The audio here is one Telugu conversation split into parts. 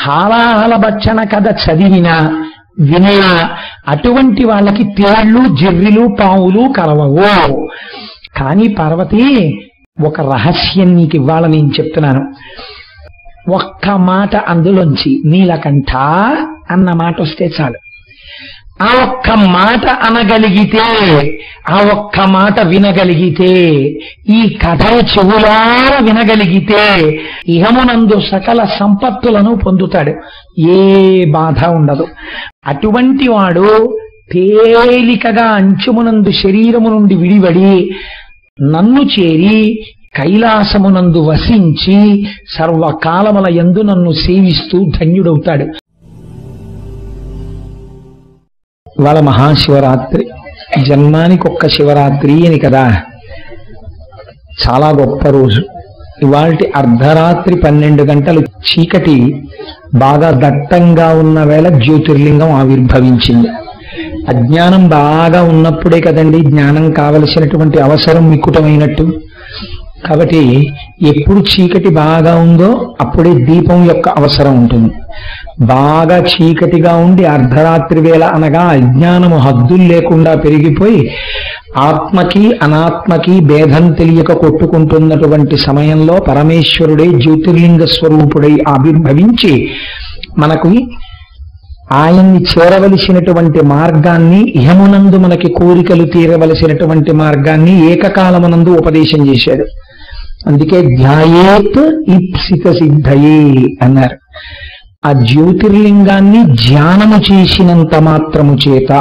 హాలాహలబచ్చన కథ చదివినా విన్నా అటువంటి వాళ్ళకి తేళ్లు జెర్రిలు పావులు కలవవు కానీ పార్వతి ఒక రహస్యం నీకు ఇవ్వాలని నేను చెప్తున్నాను ఒక్క మాట అందులోంచి నీలకంఠ అన్న మాట వస్తే చాలు ఆ ఒక్క మాట అనగలిగితే ఆ ఒక్క మాట వినగలిగితే ఈ కథను చెవులార వినగలిగితే ఇహమునందు సకల సంపత్తులను పొందుతాడు ఏ బాధ ఉండదు అటువంటి వాడు తేలికగా అంచుమునందు శరీరము నుండి విడివడి నన్ను చేరి కైలాసమునందు వసించి సర్వకాలముల యందు నన్ను సేవిస్తూ ధన్యుడవుతాడు ఇవాళ మహాశివరాత్రి జన్మానికి ఒక్క శివరాత్రి అని కదా చాలా గొప్ప రోజు ఇవాళ అర్ధరాత్రి పన్నెండు గంటలు చీకటి బాగా దట్టంగా ఉన్న వేళ జ్యోతిర్లింగం ఆవిర్భవించింది అజ్ఞానం బాగా ఉన్నప్పుడే కదండి జ్ఞానం కావలసినటువంటి అవసరం మిక్కుటమైనట్టు కాబట్టి ఎప్పుడు చీకటి బాగా ఉందో అప్పుడే దీపం యొక్క అవసరం ఉంటుంది బాగా చీకటిగా ఉండి అర్ధరాత్రి వేళ అనగా అజ్ఞానము హద్దులు లేకుండా పెరిగిపోయి ఆత్మకి అనాత్మకి భేదం తెలియక కొట్టుకుంటున్నటువంటి సమయంలో పరమేశ్వరుడే జ్యోతిర్లింగ స్వరూపుడై ఆవిర్భవించి మనకు ఆయన్ని చేరవలసినటువంటి మార్గాన్ని ఇహమునందు మనకి కోరికలు తీరవలసినటువంటి మార్గాన్ని ఏకకాలమునందు ఉపదేశం చేశాడు అందుకే ధ్యాయేత్ ఇప్సిత సిద్ధయే అన్నారు ఆ జ్యోతిర్లింగాన్ని ధ్యానము చేసినంత మాత్రము చేత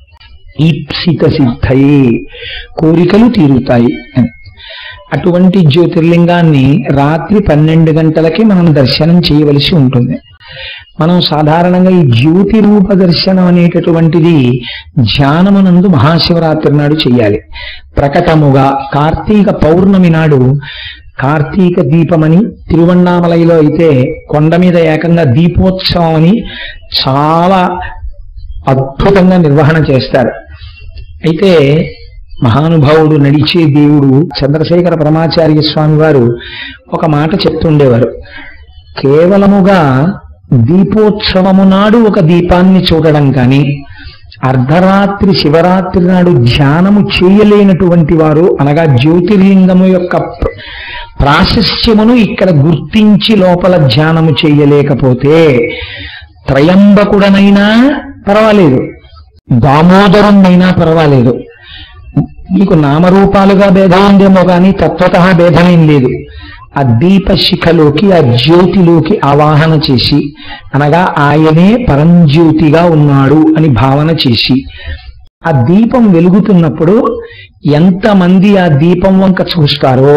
ఈప్సిత సిద్ధయే కోరికలు తీరుతాయి అని అటువంటి జ్యోతిర్లింగాన్ని రాత్రి పన్నెండు గంటలకి మనం దర్శనం చేయవలసి ఉంటుంది మనం సాధారణంగా ఈ జ్యోతి రూప దర్శనం అనేటటువంటిది ధ్యానమునందు మహాశివరాత్రి నాడు చేయాలి ప్రకటముగా కార్తీక పౌర్ణమి నాడు కార్తీక దీపమని తిరువണ്ണామలైలో అయితే కొండ మీద ఏకంగా దీపోత్సవం అని చాలా అద్భుతంగా నిర్వహణ చేస్తారు అయితే మహానుభావుడు నడిచే దేవుడు చంద్రశేఖర పరమాచార్య స్వామి వారు ఒక మాట చెప్తుండేవారు కేవలముగా దీపోత్సవము నాడు ఒక దీపాన్ని చూడడం కానీ అర్ధరాత్రి శివరాత్రి నాడు ధ్యానము చేయలేనటువంటి వారు అనగా జ్యోతిర్లింగము యొక్క ప్ర- ప్రాశస్త్యమును ఇక్కడ గుర్తించి లోపల ధ్యానము చేయలేకపోతే త్రయంబకుడనైనా పర్వాలేదు దామోదరుణ్ణైనా పర్వాలేదు మీకు నామరూపాలుగా భేదం ఉందేమో కానీ తత్వత భేదమేం లేదు ఆ దీప శిఖలోకి ఆ జ్యోతిలోకి ఆవాహన చేసి అనగా ఆయనే పరంజ్యోతిగా ఉన్నాడు అని భావన చేసి ఆ దీపం వెలుగుతున్నప్పుడు ఎంతమంది ఆ దీపం వంక చూస్తారో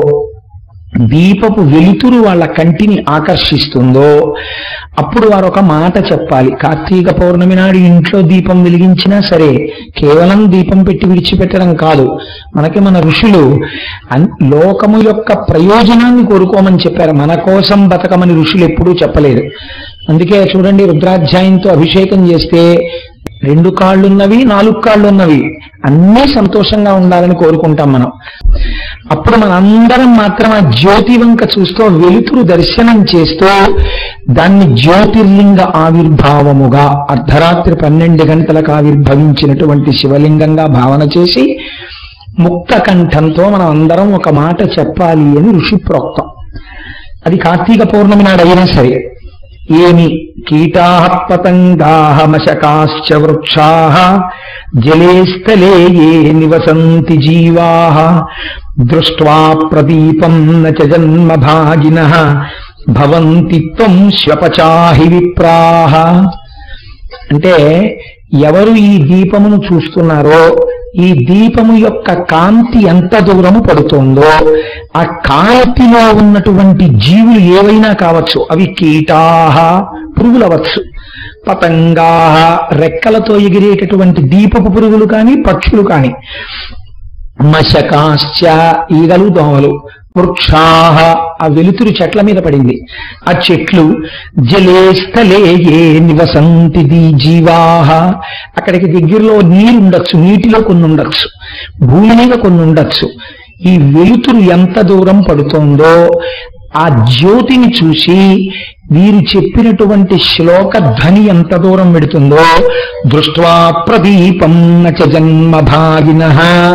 దీపపు వెలుతురు వాళ్ళ కంటిని ఆకర్షిస్తుందో అప్పుడు వారు ఒక మాట చెప్పాలి కార్తీక పౌర్ణమి నాడు ఇంట్లో దీపం వెలిగించినా సరే కేవలం దీపం పెట్టి విడిచిపెట్టడం కాదు మనకి మన ఋషులు అన్- లోకము యొక్క ప్రయోజనాన్ని కోరుకోమని చెప్పారు మన కోసం బతకమని ఋషులు ఎప్పుడూ చెప్పలేదు అందుకే చూడండి రుద్రాధ్యాయంతో అభిషేకం చేస్తే రెండు కాళ్ళున్నవి నాలుగు కాళ్ళున్నవి అన్నీ సంతోషంగా ఉండాలని కోరుకుంటాం మనం అప్పుడు మనందరం మాత్రం ఆ జ్యోతి వంక చూస్తూ వెలుతురు దర్శనం చేస్తూ దాన్ని జ్యోతిర్లింగ ఆవిర్భావముగా అర్ధరాత్రి పన్నెండు గంటలకు ఆవిర్భవించినటువంటి శివలింగంగా భావన చేసి ముక్త కంఠంతో మనం అందరం ఒక మాట చెప్పాలి అని ఋషి ప్రోక్తం అది కార్తీక పౌర్ణమి నాడు అయినా సరే ఏమి కీటా పతంగా మశకాశ్చ వృక్షా జలే స్థలే ఏ నివసంతి జీవా దృష్ట్వా ప్రదీపం న చ జన్మభాగిన భవంతి త్వం శ్వపచాహి విప్రాహ అంటే ఎవరు ఈ దీపమును చూస్తున్నారో ఈ దీపము యొక్క కాంతి ఎంత దూరము పడుతుందో ఆ కాంతిలో ఉన్నటువంటి జీవులు ఏవైనా కావచ్చు అవి కీటాహ పురుగులవచ్చు పతంగాహ రెక్కలతో ఎగిరేటటువంటి దీపపు పురుగులు కానీ పక్షులు కానీ మశకాశ్చ ఈగలు దోమలు వృక్షాహ ఆ వెలుతురు చెట్ల మీద పడింది ఆ చెట్లు జలే స్థలే ఏ నివసంతి దీ జీవాహ అక్కడికి దగ్గరలో నీరు ఉండొచ్చు నీటిలో కొన్ని ఉండొచ్చు భూమి మీద కొన్ని ఉండొచ్చు ఈ వెలుతురు ఎంత దూరం పడుతోందో ఆ జ్యోతిని చూసి వీరు చెప్పినటువంటి శ్లోక ధ్వని ఎంత దూరం పెడుతుందో దృష్ట్వా ప్రదీపం నచ జన్మ భాగిన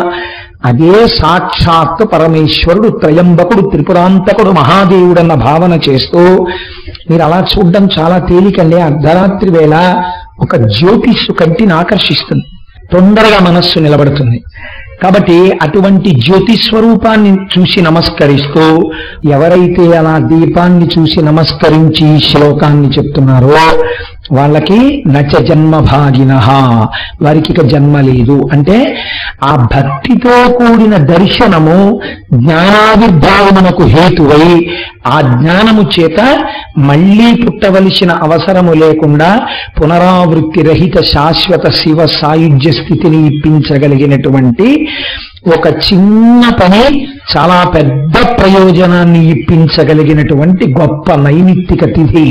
అదే సాక్షాత్ పరమేశ్వరుడు త్రయంబకుడు త్రిపురాంతకుడు మహాదేవుడన్న భావన చేస్తూ మీరు అలా చూడడం చాలా తేలికండి అర్ధరాత్రి వేళ ఒక జ్యోతిష్సు కంటిని ఆకర్షిస్తుంది తొందరగా మనస్సు నిలబడుతుంది కాబట్టి అటువంటి జ్యోతి స్వరూపాన్ని చూసి నమస్కరిస్తూ ఎవరైతే అలా దీపాన్ని చూసి నమస్కరించి ఈ శ్లోకాన్ని చెప్తున్నారో వాళ్ళకి నచ జన్మ భాగిన వారికి ఇక జన్మ లేదు అంటే ఆ భక్తితో కూడిన దర్శనము జ్ఞానావిర్భావమునకు హేతువై ఆ జ్ఞానము చేత మళ్ళీ పుట్టవలసిన అవసరము లేకుండా పునరావృత్తి రహిత శాశ్వత శివ సాయుధ్య స్థితిని ఇప్పించగలిగినటువంటి ఒక చిన్న పని చాలా పెద్ద ప్రయోజనాన్ని ఇప్పించగలిగినటువంటి గొప్ప నైమిత్తిక తిథి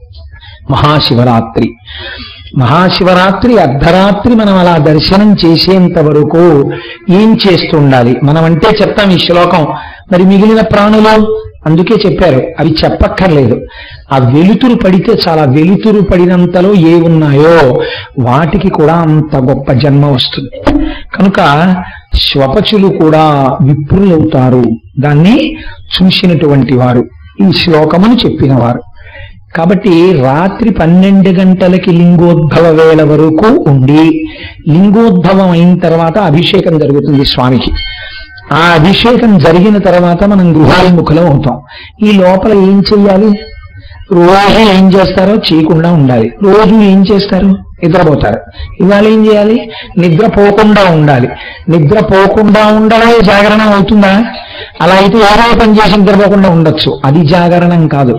మహాశివరాత్రి మహాశివరాత్రి అర్ధరాత్రి మనం అలా దర్శనం చేసేంత వరకు ఏం చేస్తుండాలి మనం అంటే చెప్తాం ఈ శ్లోకం మరి మిగిలిన ప్రాణులు అందుకే చెప్పారు అవి చెప్పక్కర్లేదు ఆ వెలుతురు పడితే చాలా వెలుతురు పడినంతలో ఏ ఉన్నాయో వాటికి కూడా అంత గొప్ప జన్మ వస్తుంది కనుక శ్వపచులు కూడా విప్రులవుతారు దాన్ని చూసినటువంటి వారు ఈ శ్లోకమును చెప్పినవారు కాబట్టి రాత్రి పన్నెండు గంటలకి లింగోద్భవ వేళ వరకు ఉండి లింగోద్భవం అయిన తర్వాత అభిషేకం జరుగుతుంది స్వామికి ఆ అభిషేకం జరిగిన తర్వాత మనం గృహాభిముఖులం అవుతాం ఈ లోపల ఏం చెయ్యాలి రోజు ఏం చేస్తారో చేయకుండా ఉండాలి రోజు ఏం చేస్తారు నిద్రపోతారు ఇవాళ ఏం చేయాలి నిద్రపోకుండా ఉండాలి నిద్రపోకుండా ఉండడమే జాగరణ అవుతుందా అలా అయితే ఏదో పని చేసి నిద్రపోకుండా ఉండొచ్చు అది జాగరణం కాదు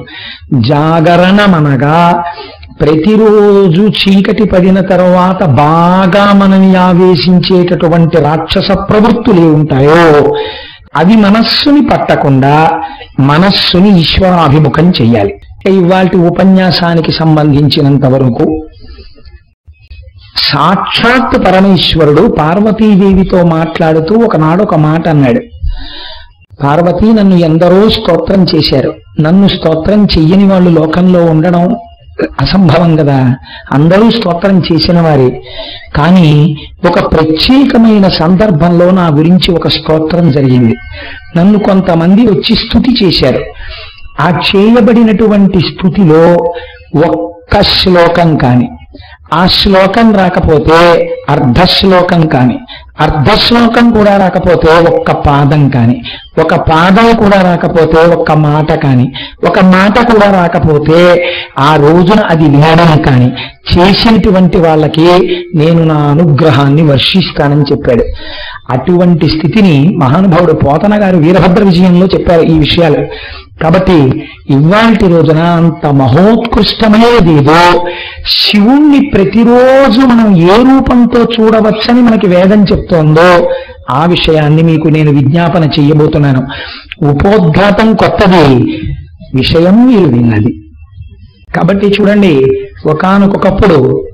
జాగరణం అనగా ప్రతిరోజు చీకటి పడిన తర్వాత బాగా మనని ఆవేశించేటటువంటి రాక్షస ప్రవృత్తులు ఏ ఉంటాయో అవి మనస్సుని పట్టకుండా మనస్సుని ఈశ్వరాభిముఖం చెయ్యాలి ఇవాటి ఉపన్యాసానికి సంబంధించినంత వరకు సాక్షాత్ పరమేశ్వరుడు పార్వతీదేవితో మాట్లాడుతూ ఒకనాడు ఒక మాట అన్నాడు పార్వతి నన్ను ఎందరో స్తోత్రం చేశారు నన్ను స్తోత్రం చెయ్యని వాళ్ళు లోకంలో ఉండడం అసంభవం కదా అందరూ స్తోత్రం చేసిన వారే కానీ ఒక ప్రత్యేకమైన సందర్భంలో నా గురించి ఒక స్తోత్రం జరిగింది నన్ను కొంతమంది వచ్చి స్తుతి చేశారు ఆ చేయబడినటువంటి స్థుతిలో ఒక్క శ్లోకం కాని ఆ శ్లోకం రాకపోతే అర్ధ శ్లోకం కాని అర్ధ శ్లోకం కూడా రాకపోతే ఒక్క పాదం కాని ఒక పాదం కూడా రాకపోతే ఒక్క మాట కాని ఒక మాట కూడా రాకపోతే ఆ రోజున అది వినడం కాని చేసినటువంటి వాళ్ళకి నేను నా అనుగ్రహాన్ని వర్షిస్తానని చెప్పాడు అటువంటి స్థితిని మహానుభావుడు పోతన గారు వీరభద్ర విజయంలో చెప్పారు ఈ విషయాలు కాబట్టి ఇవాల్టి రోజున అంత మహోత్కృష్టమైనది ఏదో శివుణ్ణి ప్రతిరోజు మనం ఏ రూపంతో చూడవచ్చని మనకి వేదం చెప్తోందో ఆ విషయాన్ని మీకు నేను విజ్ఞాపన చెయ్యబోతున్నాను ఉపోద్ఘాతం కొత్తది విషయం మీరు విన్నది కాబట్టి చూడండి ఒకానొకప్పుడు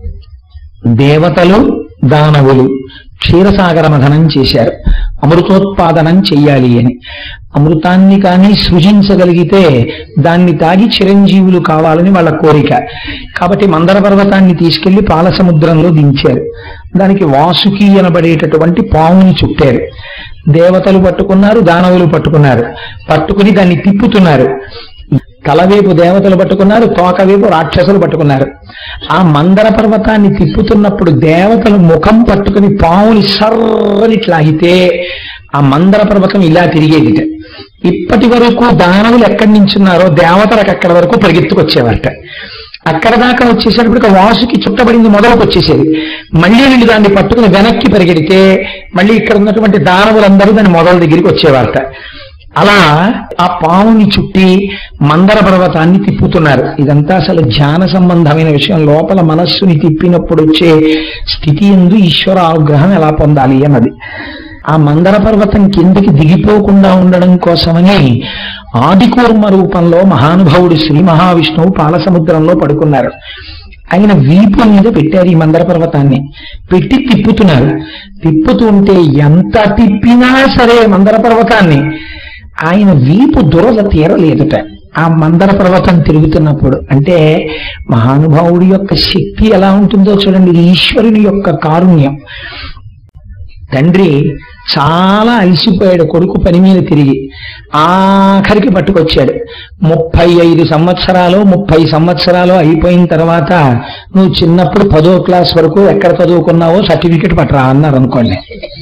దేవతలు దానవులు క్షీరసాగర మథనం చేశారు అమృతోత్పాదనం చెయ్యాలి అని అమృతాన్ని కానీ సృజించగలిగితే దాన్ని తాగి చిరంజీవులు కావాలని వాళ్ళ కోరిక కాబట్టి మందర పర్వతాన్ని తీసుకెళ్లి పాల సముద్రంలో దించారు దానికి వాసుకి అనబడేటటువంటి పావుని చుట్టారు దేవతలు పట్టుకున్నారు దానవులు పట్టుకున్నారు పట్టుకుని దాన్ని తిప్పుతున్నారు తలవైపు దేవతలు పట్టుకున్నారు తోకవైపు రాక్షసులు పట్టుకున్నారు ఆ మందర పర్వతాన్ని తిప్పుతున్నప్పుడు దేవతలు ముఖం పట్టుకుని పావుని సర్రని లాగితే ఆ మందర పర్వతం ఇలా తిరిగేదిట ఇప్పటి వరకు దానవులు ఎక్కడి నుంచున్నారో దేవతలకు అక్కడి వరకు పరిగెత్తుకొచ్చేవారట అక్కడ దాకా వచ్చేసరికి వాసుకి చుట్టబడింది మొదలకు వచ్చేసేది మళ్ళీ వీళ్ళు దాన్ని పట్టుకుని వెనక్కి పరిగెడితే మళ్ళీ ఇక్కడ ఉన్నటువంటి దానవులందరూ దాని మొదల దగ్గరికి వచ్చేవారట అలా ఆ పాముని చుట్టి మందర పర్వతాన్ని తిప్పుతున్నారు ఇదంతా అసలు ధ్యాన సంబంధమైన విషయం లోపల మనస్సుని తిప్పినప్పుడు వచ్చే స్థితి ఎందు ఈశ్వర అనుగ్రహం ఎలా పొందాలి అన్నది ఆ మందర పర్వతం కిందకి దిగిపోకుండా ఉండడం కోసమని ఆదికూర్మ రూపంలో మహానుభావుడు శ్రీ మహావిష్ణువు పాలసముద్రంలో పడుకున్నారు ఆయన వీపు మీద పెట్టారు ఈ మందర పర్వతాన్ని పెట్టి తిప్పుతున్నారు తిప్పుతుంటే ఎంత తిప్పినా సరే మందర పర్వతాన్ని ఆయన వీపు దురద తీరలేదట ఆ మందర పర్వతం తిరుగుతున్నప్పుడు అంటే మహానుభావుడి యొక్క శక్తి ఎలా ఉంటుందో చూడండి ఇది ఈశ్వరుని యొక్క కారుణ్యం తండ్రి చాలా అలసిపోయాడు కొడుకు పని మీద తిరిగి ఆఖరికి పట్టుకొచ్చాడు ముప్పై ఐదు సంవత్సరాలు ముప్పై సంవత్సరాలు అయిపోయిన తర్వాత నువ్వు చిన్నప్పుడు పదో క్లాస్ వరకు ఎక్కడ చదువుకున్నావో సర్టిఫికెట్ పట్టరా అన్నారు అనుకోండి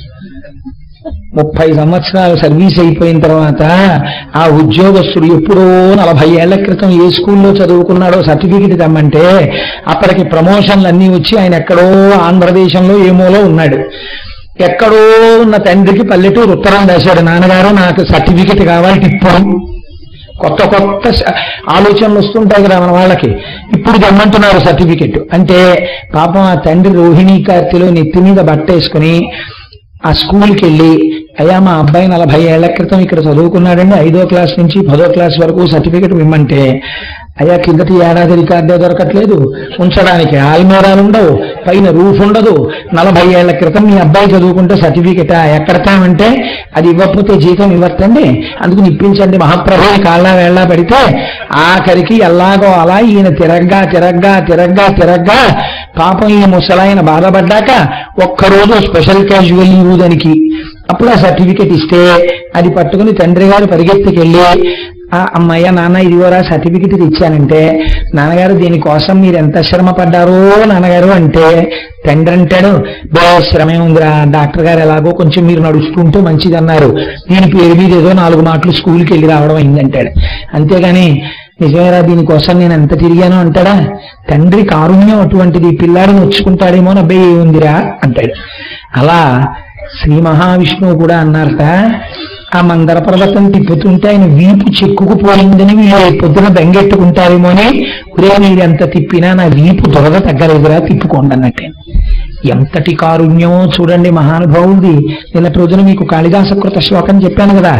ముప్పై సంవత్సరాలు సర్వీస్ అయిపోయిన తర్వాత ఆ ఉద్యోగస్తుడు ఎప్పుడో నలభై ఏళ్ల క్రితం ఏ స్కూల్లో చదువుకున్నాడో సర్టిఫికెట్ తెమ్మంటే అప్పటికి ప్రమోషన్లు అన్నీ వచ్చి ఆయన ఎక్కడో ఆంధ్రదేశంలో ఏమోలో ఉన్నాడు ఎక్కడో ఉన్న తండ్రికి పల్లెటూరు ఉత్తరం రాశాడు నాన్నగారు నాకు సర్టిఫికెట్ కావాలి ఇప్పుడు కొత్త కొత్త స- ఆలోచనలు వస్తుంటాయి కదా మన వాళ్ళకి ఇప్పుడు తెమ్మంటున్నారు సర్టిఫికెట్ అంటే పాపం ఆ తండ్రి రోహిణీ కార్తెలో నెత్తి మీద బట్ట వేసుకుని ఆ స్కూల్కి వెళ్ళి అయ్యా మా అబ్బాయి నలభై ఏళ్ల క్రితం ఇక్కడ చదువుకున్నాడండి ఐదో క్లాస్ నుంచి పదో క్లాస్ వరకు సర్టిఫికెట్ ఇమ్మంటే అయ్యా కిందటి ఏడాది రికార్డే దొరకట్లేదు ఉంచడానికి ఆల్మేరాలు ఉండవు పైన రూఫ్ ఉండదు నలభై ఏళ్ల క్రితం మీ అబ్బాయి చదువుకుంటే సర్టిఫికెటా ఎక్కడతామంటే అది ఇవ్వకపోతే జీతం ఇవ్వచ్చండి అందుకు ఇప్పించండి మహాప్రభుని కాళ్ళ వేళ్ళ పెడితే ఆఖరికి ఎలాగో అలా ఈయన తిరగ్గా తిరగ్గా తిరగ్గా తిరగ్గా పాపం ఈ ముసలాయన బాధపడ్డాక ఒక్కరోజు స్పెషల్ క్యాజువల్ లీవ్ దానికి అప్పుడు ఆ సర్టిఫికెట్ ఇస్తే అది పట్టుకుని తండ్రి గారు పరిగెత్తుకెళ్ళి ఆ అమ్మయ్య నాన్న ఇదిగోరా సర్టిఫికెట్ ఇది ఇచ్చానంటే నాన్నగారు దీనికోసం మీరు ఎంత శ్రమ పడ్డారో నాన్నగారు అంటే తండ్రి అంటాడు బే శ్రమే ఉందిరా డాక్టర్ గారు ఎలాగో కొంచెం మీరు నడుస్తుంటే మంచిది అన్నారు దీని పేరు మీద ఏదో నాలుగు మాటలు స్కూల్కి వెళ్ళి రావడం అయిందంటాడు అంతేగాని నిజమేరా దీనికోసం నేను ఎంత తిరిగాను అంటాడా తండ్రి కారుణ్యం అటువంటిది పిల్లాడిని వచ్చుకుంటాడేమో నబ్బే ఏముందిరా అంటాడు అలా శ్రీ మహావిష్ణువు కూడా అన్నారట ఆ మందర పర్వతం తిప్పుతుంటే ఆయన వీపు చెక్కుకుపోయిందని వీళ్ళు రేపు పొద్దున బెంగెట్టుకుంటారేమో అని ఒరే మీరు ఎంత తిప్పినా నా వీపు దురద తగ్గలేదురా తిప్పుకోండి అన్నట్టే ఎంతటి కారుణ్యమో చూడండి మహానుభావుడిది నిన్నటి రోజున మీకు కాళిదాస కృత శ్లోకం చెప్పాను కదా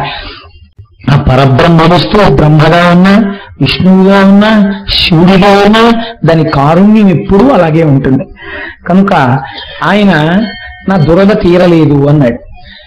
ఆ పరబ్రహ్మ వస్తువు బ్రహ్మగా ఉన్నా విష్ణువుగా ఉన్నా శివుడిగా ఉన్నా దాని కారుణ్యం ఎప్పుడూ అలాగే ఉంటుంది కనుక ఆయన నా దురద తీరలేదు అన్నాడు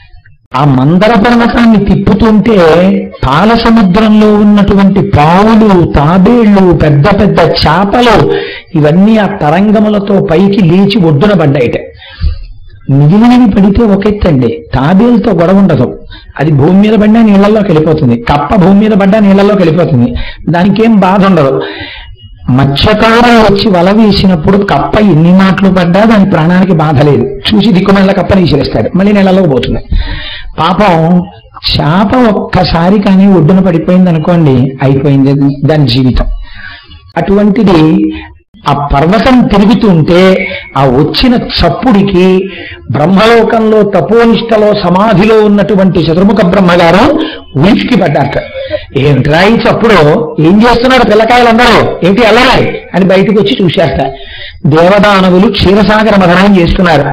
ఆ మందర పర్వతాన్ని తిప్పుతుంటే పాల సముద్రంలో ఉన్నటువంటి పావులు తాబేళ్లు పెద్ద పెద్ద చేపలు ఇవన్నీ ఆ తరంగములతో పైకి లేచి ఒడ్డున పడ్డాయిట మిగిలినవి పడితే ఒక ఎత్తండి తాబేలతో గొడవ ఉండదు అది భూమి మీద పడ్డా నీళ్లలోకి వెళ్ళిపోతుంది కప్ప భూమి మీద పడ్డా నీళ్లలోకి వెళ్ళిపోతుంది దానికేం బాధ ఉండదు మత్స్యకారులు వచ్చి వల వేసినప్పుడు కప్ప ఎన్ని మాటలు పడ్డా దాని ప్రాణానికి బాధ లేదు చూసి దిక్కుమల్ల కప్పని విసిరేస్తాడు మళ్ళీ నీళ్ళలోకి పోతుంది పాపం చేప ఒక్కసారి కానీ ఒడ్డున పడిపోయింది అనుకోండి అయిపోయింది దాని జీవితం అటువంటిది ఆ పర్వతం తిరుగుతుంటే ఆ వచ్చిన చప్పుడికి బ్రహ్మలోకంలో తపోనిష్టలో సమాధిలో ఉన్నటువంటి చతుర్ముఖ బ్రహ్మగారు ఉలికి పడ్డారట ఏమిట్రా ఈ చప్పుడు ఏం చేస్తున్నారు పిల్లకాయలందరూ ఏంటి అల్లరాయి అని బయటకు వచ్చి చూశారట దేవదానవులు క్షీరసాగర మదనం చేస్తున్నారు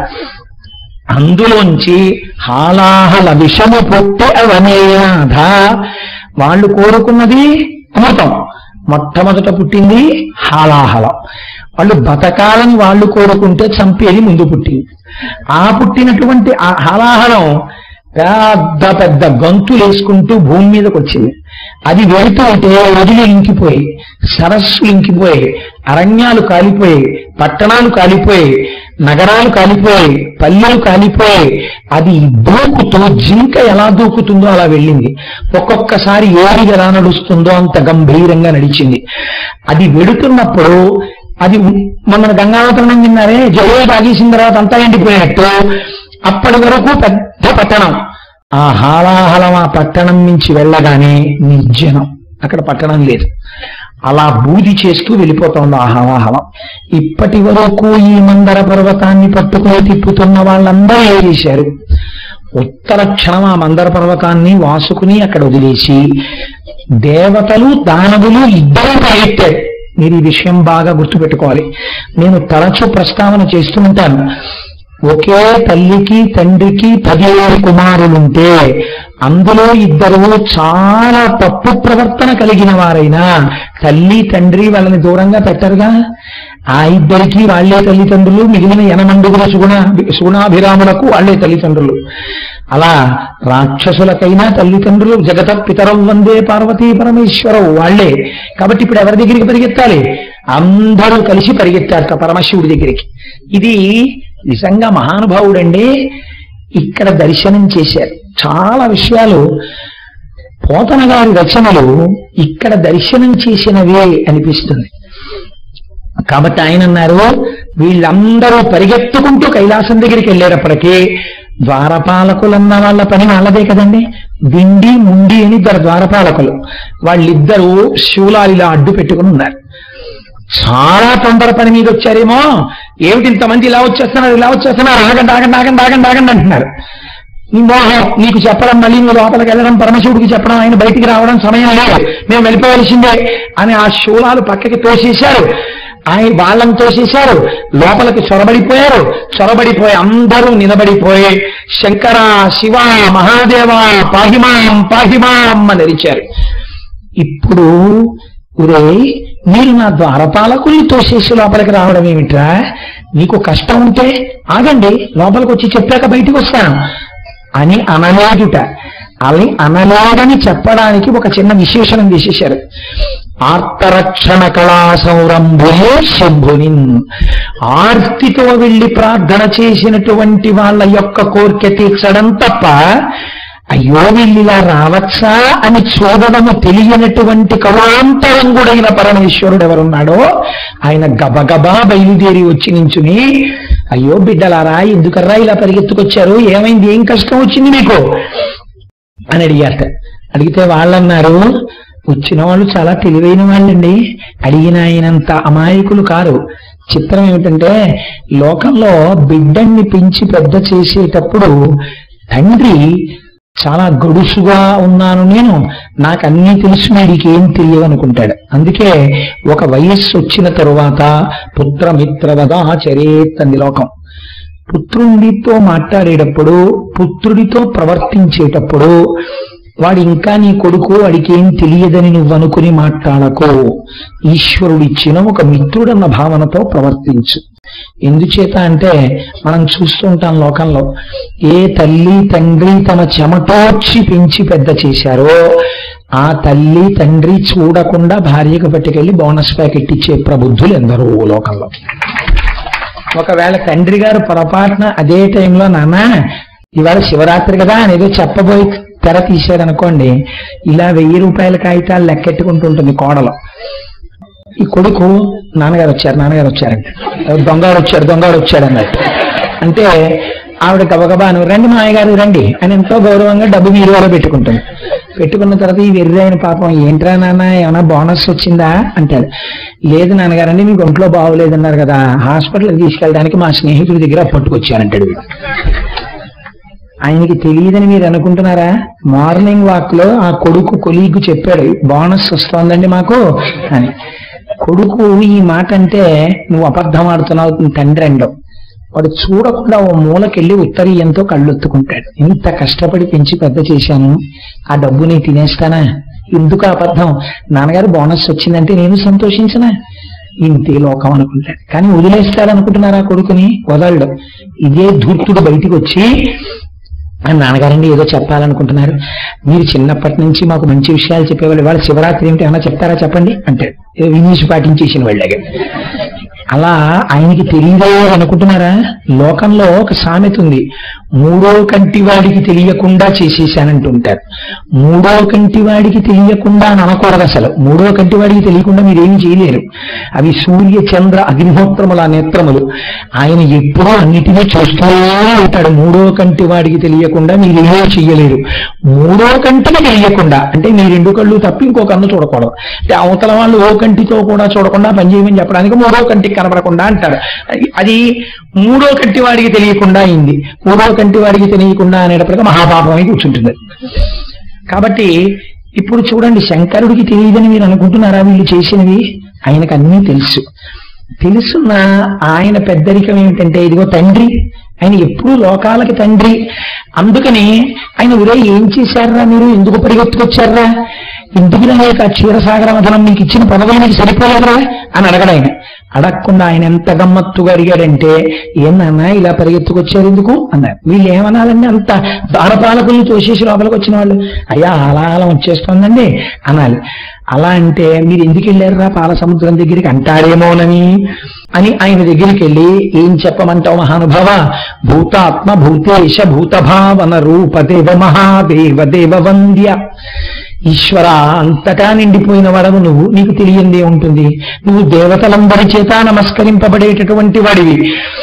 అందులోంచి హాలాహల విషము పొట్టి అవనేనాథ వాళ్ళు కోరుకున్నది అమృతం మొట్టమొదట పుట్టింది హాలాహలం వాళ్ళు బతకాలని వాళ్ళు కోరుకుంటే చంపేది ముందు పుట్టింది ఆ పుట్టినటువంటి ఆ హాలాహలం పెద్ద పెద్ద గంతులు వేసుకుంటూ భూమి మీదకి వచ్చింది అది వెళుతూ ఉంటే నదులు ఇంకిపోయి సరస్సులు ఇంకిపోయి అరణ్యాలు కాలిపోయి పట్టణాలు కాలిపోయి నగరాలు కాలిపోయాయి పల్లెలు కాలిపోయాయి అది దూకుతూ జింక ఎలా దూకుతుందో అలా వెళ్ళింది ఒక్కొక్కసారి ఏరి ఎలా నడుస్తుందో అంత గంభీరంగా నడిచింది అది వెడుతున్నప్పుడు అది ఉ- మొన్న గంగావతరణం విన్నారే జలో తాగేసిన తర్వాత అంతా ఎండిపోయినట్టు అప్పటి వరకు పెద్ద పట్టణం ఆ హాలాహలం ఆ పట్టణం నుంచి వెళ్ళగానే నిర్జనం అక్కడ పట్టణం లేదు అలా బూది చేస్తూ వెళ్ళిపోతోంది ఆ హాలాహలం ఇప్పటి వరకు ఈ మందర పర్వతాన్ని పట్టుకుని తిప్పుతున్న వాళ్ళందరూ ఏం చేశారు ఉత్తర క్షణం ఆ మందర పర్వతాన్ని వాసుకుని అక్కడ వదిలేసి దేవతలు దానవులు ఇద్దరూ పరిగెత్తారు మీరు ఈ విషయం బాగా గుర్తుపెట్టుకోవాలి నేను తరచూ ప్రస్తావన చేస్తూ ఉంటాను ఒకే తల్లికి తండ్రికి పదిహేడు కుమారులుంటే అందులో ఇద్దరు చాలా తప్పు ప్రవర్తన కలిగిన వారైనా తల్లి తండ్రి వాళ్ళని దూరంగా పెట్టరుగా ఆ ఇద్దరికి వాళ్లే తల్లిదండ్రులు మిగిలిన ఎనమండుగుల సుగుణ సుగుణాభిరాములకు వాళ్లే తల్లిదండ్రులు అలా రాక్షసులకైనా తల్లిదండ్రులు జగత పితరం వందే పార్వతీ పరమేశ్వరవు వాళ్లే కాబట్టి ఇప్పుడు ఎవరి దగ్గరికి పరిగెత్తాలి అందరూ కలిసి పరిగెత్తారట పరమశివుడి దగ్గరికి ఇది నిజంగా మహానుభావుడండి ఇక్కడ దర్శనం చేశారు చాలా విషయాలు పోతన గారి రచనలు ఇక్కడ దర్శనం చేసినవే అనిపిస్తుంది కాబట్టి ఆయన అన్నారు వీళ్ళందరూ పరిగెత్తుకుంటూ కైలాసం దగ్గరికి వెళ్ళేటప్పటికీ ద్వారపాలకులన్న వాళ్ళ పని వాళ్ళదే కదండి విండి ముండి అని ఇద్దరు ద్వారపాలకులు వాళ్ళిద్దరూ శూలాలు ఇలా అడ్డు పెట్టుకుని ఉన్నారు చాలా తొందర పని మీద వచ్చారేమో ఏమిటి ఇంతమంది ఇలా వచ్చేస్తున్నారు ఇలా వచ్చేస్తున్నారు ఆగండి ఆగండి ఆగండి ఆగండి ఆగండి అంటున్నారు నీ మోహం నీకు చెప్పడం మళ్ళీ నువ్వు లోపలికి వెళ్ళడం పరమశివుడికి చెప్పడం ఆయన బయటికి రావడం సమయం లేదు మేము వెళ్ళిపోవలసిందే అని ఆ శూలాలు పక్కకి తోసేశారు ఆయన వాళ్ళని తోసేశారు లోపలికి చొరబడిపోయారు చొరబడిపోయి అందరూ నిలబడిపోయి శంకర శివ మహాదేవ పాహిమాం పాహిమాం అని అరిచారు ఇప్పుడు ఒరే మీరు నా ద్వారపాలకుల్ని తోసేసి లోపలికి రావడం ఏమిట్రా మీకు కష్టం ఉంటే ఆగండి లోపలికి వచ్చి చెప్పాక బయటికి వస్తాను అని అనలేదుట అని అనలేదని చెప్పడానికి ఒక చిన్న విశేషణం చేసేశారు ఆర్తరక్షణ కళా సౌరంభులే శంభుని ఆర్తితో వెళ్లి ప్రార్థన చేసినటువంటి వాళ్ళ యొక్క కోరిక తీర్చడం తప్ప అయ్యో వీళ్ళిలా రావచ్చా అని చూడడము తెలియనటువంటి కరుణాంతరంగుడైన పరమేశ్వరుడు ఎవరున్నాడో ఆయన గబగబా బయలుదేరి వచ్చి నించుని అయ్యో బిడ్డలారా ఎందుకర్రా ఇలా పరిగెత్తుకొచ్చారు ఏమైంది ఏం కష్టం వచ్చింది మీకు అని అడిగారట అడిగితే వాళ్ళన్నారు వచ్చిన వాళ్ళు చాలా తెలివైన వాళ్ళండి అడిగిన ఆయనంత అమాయకులు కారు చిత్రం ఏమిటంటే లోకంలో బిడ్డన్ని పెంచి పెద్ద చేసేటప్పుడు తండ్రి చాలా గడుసుగా ఉన్నాను నేను నాకు అన్నీ తెలుసు వీడికి ఏం తెలియదు అనుకుంటాడు అందుకే ఒక వయస్సు వచ్చిన తరువాత పుత్రమిత్రవదాచరేత్ అంది లోకం పుత్రుడితో మాట్లాడేటప్పుడు పుత్రుడితో ప్రవర్తించేటప్పుడు వాడు ఇంకా నీ కొడుకు వాడికి ఏం తెలియదని నువ్వు అనుకుని మాట్లాడకో ఈశ్వరుడిచ్చిన ఒక మిత్రుడన్న భావనతో ప్రవర్తించు ఎందుచేత అంటే మనం చూస్తూ ఉంటాం లోకంలో ఏ తల్లి తండ్రి తమ చెమటోడ్చి పెంచి పెద్ద చేశారో ఆ తల్లి తండ్రి చూడకుండా భార్యకు పట్టుకెళ్లి బోనస్ ప్యాకెట్ ఇచ్చే ప్రబుద్ధులు ఎందరో లోకంలో ఒకవేళ తండ్రి గారు పొరపాటున అదే టైంలో నాన్న ఇవాళ శివరాత్రి కదా అని ఏదో చెప్పబోయి తెర తీశారనుకోండి ఇలా వెయ్యి రూపాయల కాగితాలు లెక్కెట్టుకుంటూ ఉంటుంది కోడలు ఈ కొడుకు నాన్నగారు వచ్చారు నాన్నగారు వచ్చారంట దొంగాడు వచ్చాడు దొంగాడు వచ్చాడు అన్నట్టు అంటే ఆవిడ గబగబాను రండి మా అయ్యగారు రండి అని ఎంతో గౌరవంగా డబ్బు మీరువాలో పెట్టుకుంటుంది పెట్టుకున్న తర్వాత ఈ వెర్రి అయిన పాపం ఏంట్రా నాన్న ఏమైనా బోనస్ వచ్చిందా అంటాడు లేదు నాన్నగారండి మీకు ఒంట్లో బాగోలేదన్నారు కదా హాస్పిటల్కి తీసుకెళ్ళడానికి మా స్నేహితుడి దగ్గర పట్టుకొచ్చానంటాడు వీడు. ఆయనకి తెలియదని మీరు అనుకుంటున్నారా మార్నింగ్ వాక్ లో ఆ కొడుకు కొలీగు చెప్పాడు బోనస్ వస్తోందండి మాకు అని కొడుకు ఈ మాట అంటే నువ్వు అబద్ధం ఆడుతున్నావు నీ తండ్రి అండవు వాడు చూడకుండా ఓ మూలకెళ్ళి ఉత్తరీయంతో కళ్ళొత్తుకుంటాడు ఇంత కష్టపడి పెంచి పెద్ద చేశాను ఆ డబ్బు నేను తినేస్తానా ఎందుకు అబద్ధం నాన్నగారు బోనస్ వచ్చిందంటే నేను సంతోషించనా ఇంతే లోకం అనుకుంటాడు కానీ వదిలేస్తాడు అనుకుంటున్నారా కొడుకుని వదలడు ఇదే ధూర్తుడు బయటికి వచ్చి ఆ నాన్నగారండి ఏదో చెప్పాలనుకుంటున్నారు మీరు చిన్నప్పటి నుంచి మాకు మంచి విషయాలు చెప్పేవాళ్ళు ఇవాళ శివరాత్రి ఏమిటి ఏమైనా చెప్తారా చెప్పండి అంటాడు ఏదో ఇంగ్లీష్ పాటించేసిన వాళ్ళగా అలా ఆయనకి తెలియదే అనుకుంటున్నారా లోకంలో ఒక సామెత ఉంది మూడో కంటి వాడికి తెలియకుండా చేసేసానంటుంటారు మూడో కంటి వాడికి తెలియకుండా అని అనకూడదు అసలు మూడో కంటి వాడికి తెలియకుండా మీరేం చేయలేరు అవి సూర్య చంద్ర అగ్నిహోత్రముల నేత్రములు ఆయన ఎప్పుడూ అన్నిటినీ చూస్తూనే ఉంటాడు మూడో కంటి వాడికి తెలియకుండా మీరేమీ చెయ్యలేరు మూడో కంటికి తెలియకుండా అంటే మీ రెండు కళ్ళు తప్ప ఇంకో కన్ను చూడకూడదు అంటే అవతల వాళ్ళు ఓ కంటితో కూడా చూడకుండా పనిచేయమని చెప్పడానికి మూడో కంటికి కనపడకుండా అంటారు అది మూడో కంటి వాడికి తెలియకుండా అయింది మూడో కంటి వాడికి తెలియకుండా అనేటప్పటికీ మహాపాపం అని కూర్చుంటుంది కాబట్టి ఇప్పుడు చూడండి శంకరుడికి తెలియదని మీరు అనుకుంటున్నారా వీళ్ళు చేసినవి ఆయనకు అన్నీ తెలుసు తెలుసున్న ఆయన పెద్దరికం ఏమిటంటే ఇదిగో తండ్రి ఆయన ఎప్పుడూ లోకాలకి తండ్రి అందుకని ఆయన ఉరే ఏం చేశారా మీరు ఎందుకు పరిగెత్తుకొచ్చారా ఇంటికి లేక క్షీరసాగర మథనం మీకు ఇచ్చిన పదవులు మీకు సరిపోలేదురా అని అడగడు ఆయన అడగకుండా ఆయన ఎంత గమ్మత్తుగా అడిగాడంటే ఏందన్నా ఇలా పరిగెత్తుకొచ్చారు ఎందుకు అన్నారు వీళ్ళు ఏమనాలండి అంత దారపాలకుల్ని తోసేసి లోపలికి వచ్చిన వాళ్ళు అయ్యా అలా అలా వచ్చేస్తోందండి అనాలి అలా అంటే మీరు ఎందుకు వెళ్ళారురా పాల సముద్రం దగ్గరికి అంటారేమోనని అని ఆయన దగ్గరికి వెళ్ళి ఏం చెప్పమంటావు మహానుభావ భూతాత్మ భూతేశ భూతభావన రూప దేవ మహాదేవ దేవ వంద్య ఈశ్వర అంతటా నిండిపోయిన వాడవు నువ్వు నీకు తెలియందే ఉంటుంది నువ్వు దేవతలందరి చేత నమస్కరింపబడేటటువంటి వాడివి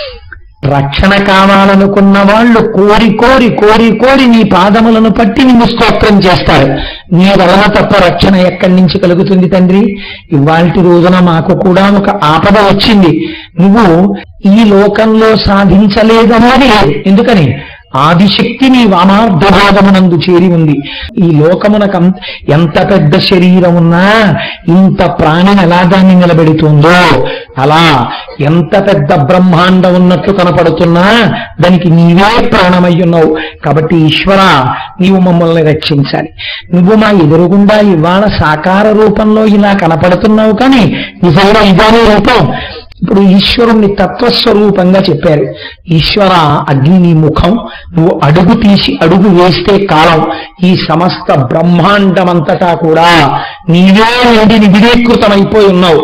రక్షణ కావాలనుకున్న వాళ్ళు కోరి కోరి కోరి కోరి నీ పాదములను పట్టి నిన్ను స్తోత్రం చేస్తారు నీ వలన తప్ప రక్షణ ఎక్కడి నుంచి కలుగుతుంది తండ్రి ఇవాల్టి రోజున మాకు కూడా ఒక ఆపద వచ్చింది నువ్వు ఈ లోకంలో సాధించలేదనేది లేదు ఎందుకని ఆదిశక్తి నీ వామార్ధ భాగమునందు చేరి ఉంది ఈ లోకమునకు అంత- ఎంత పెద్ద శరీరం ఉన్నా ఇంత ప్రాణిని ఎలా దాన్ని నిలబెడుతుందో అలా ఎంత పెద్ద బ్రహ్మాండం ఉన్నట్లు కనపడుతున్నా దానికి నీవే ప్రాణమై ఉన్నావు కాబట్టి ఈశ్వర నీవు మమ్మల్ని రక్షించాలి నువ్వు మా ఎదురుగుండా ఇవాళ సాకార రూపంలో ఇలా కనపడుతున్నావు కానీ నిజంగా ఇదానే రూపం ఇప్పుడు ఈశ్వరుణ్ణి తత్వస్వరూపంగా చెప్పారు ఈశ్వర అగ్ని నీ ముఖం నువ్వు అడుగు తీసి అడుగు వేస్తే కాలం ఈ సమస్త బ్రహ్మాండమంతటా కూడా నీవే నుండి నిబిడీకృతమైపోయి ఉన్నావు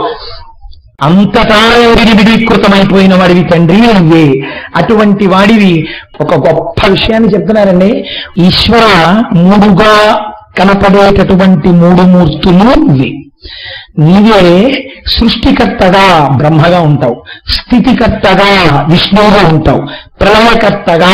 అంతటా విడివిడీకృతమైపోయిన వాడివి తండ్రి నువ్వే అటువంటి వాడివి ఒక గొప్ప విషయాన్ని చెప్తున్నారండి ఈశ్వర మూడుగా కనపడేటటువంటి మూడు మూర్తులు ఇవి నీవే సృష్టికర్తగా బ్రహ్మగా ఉంటావు స్థితికర్తగా విష్ణువుగా ఉంటావు ప్రళయకర్తగా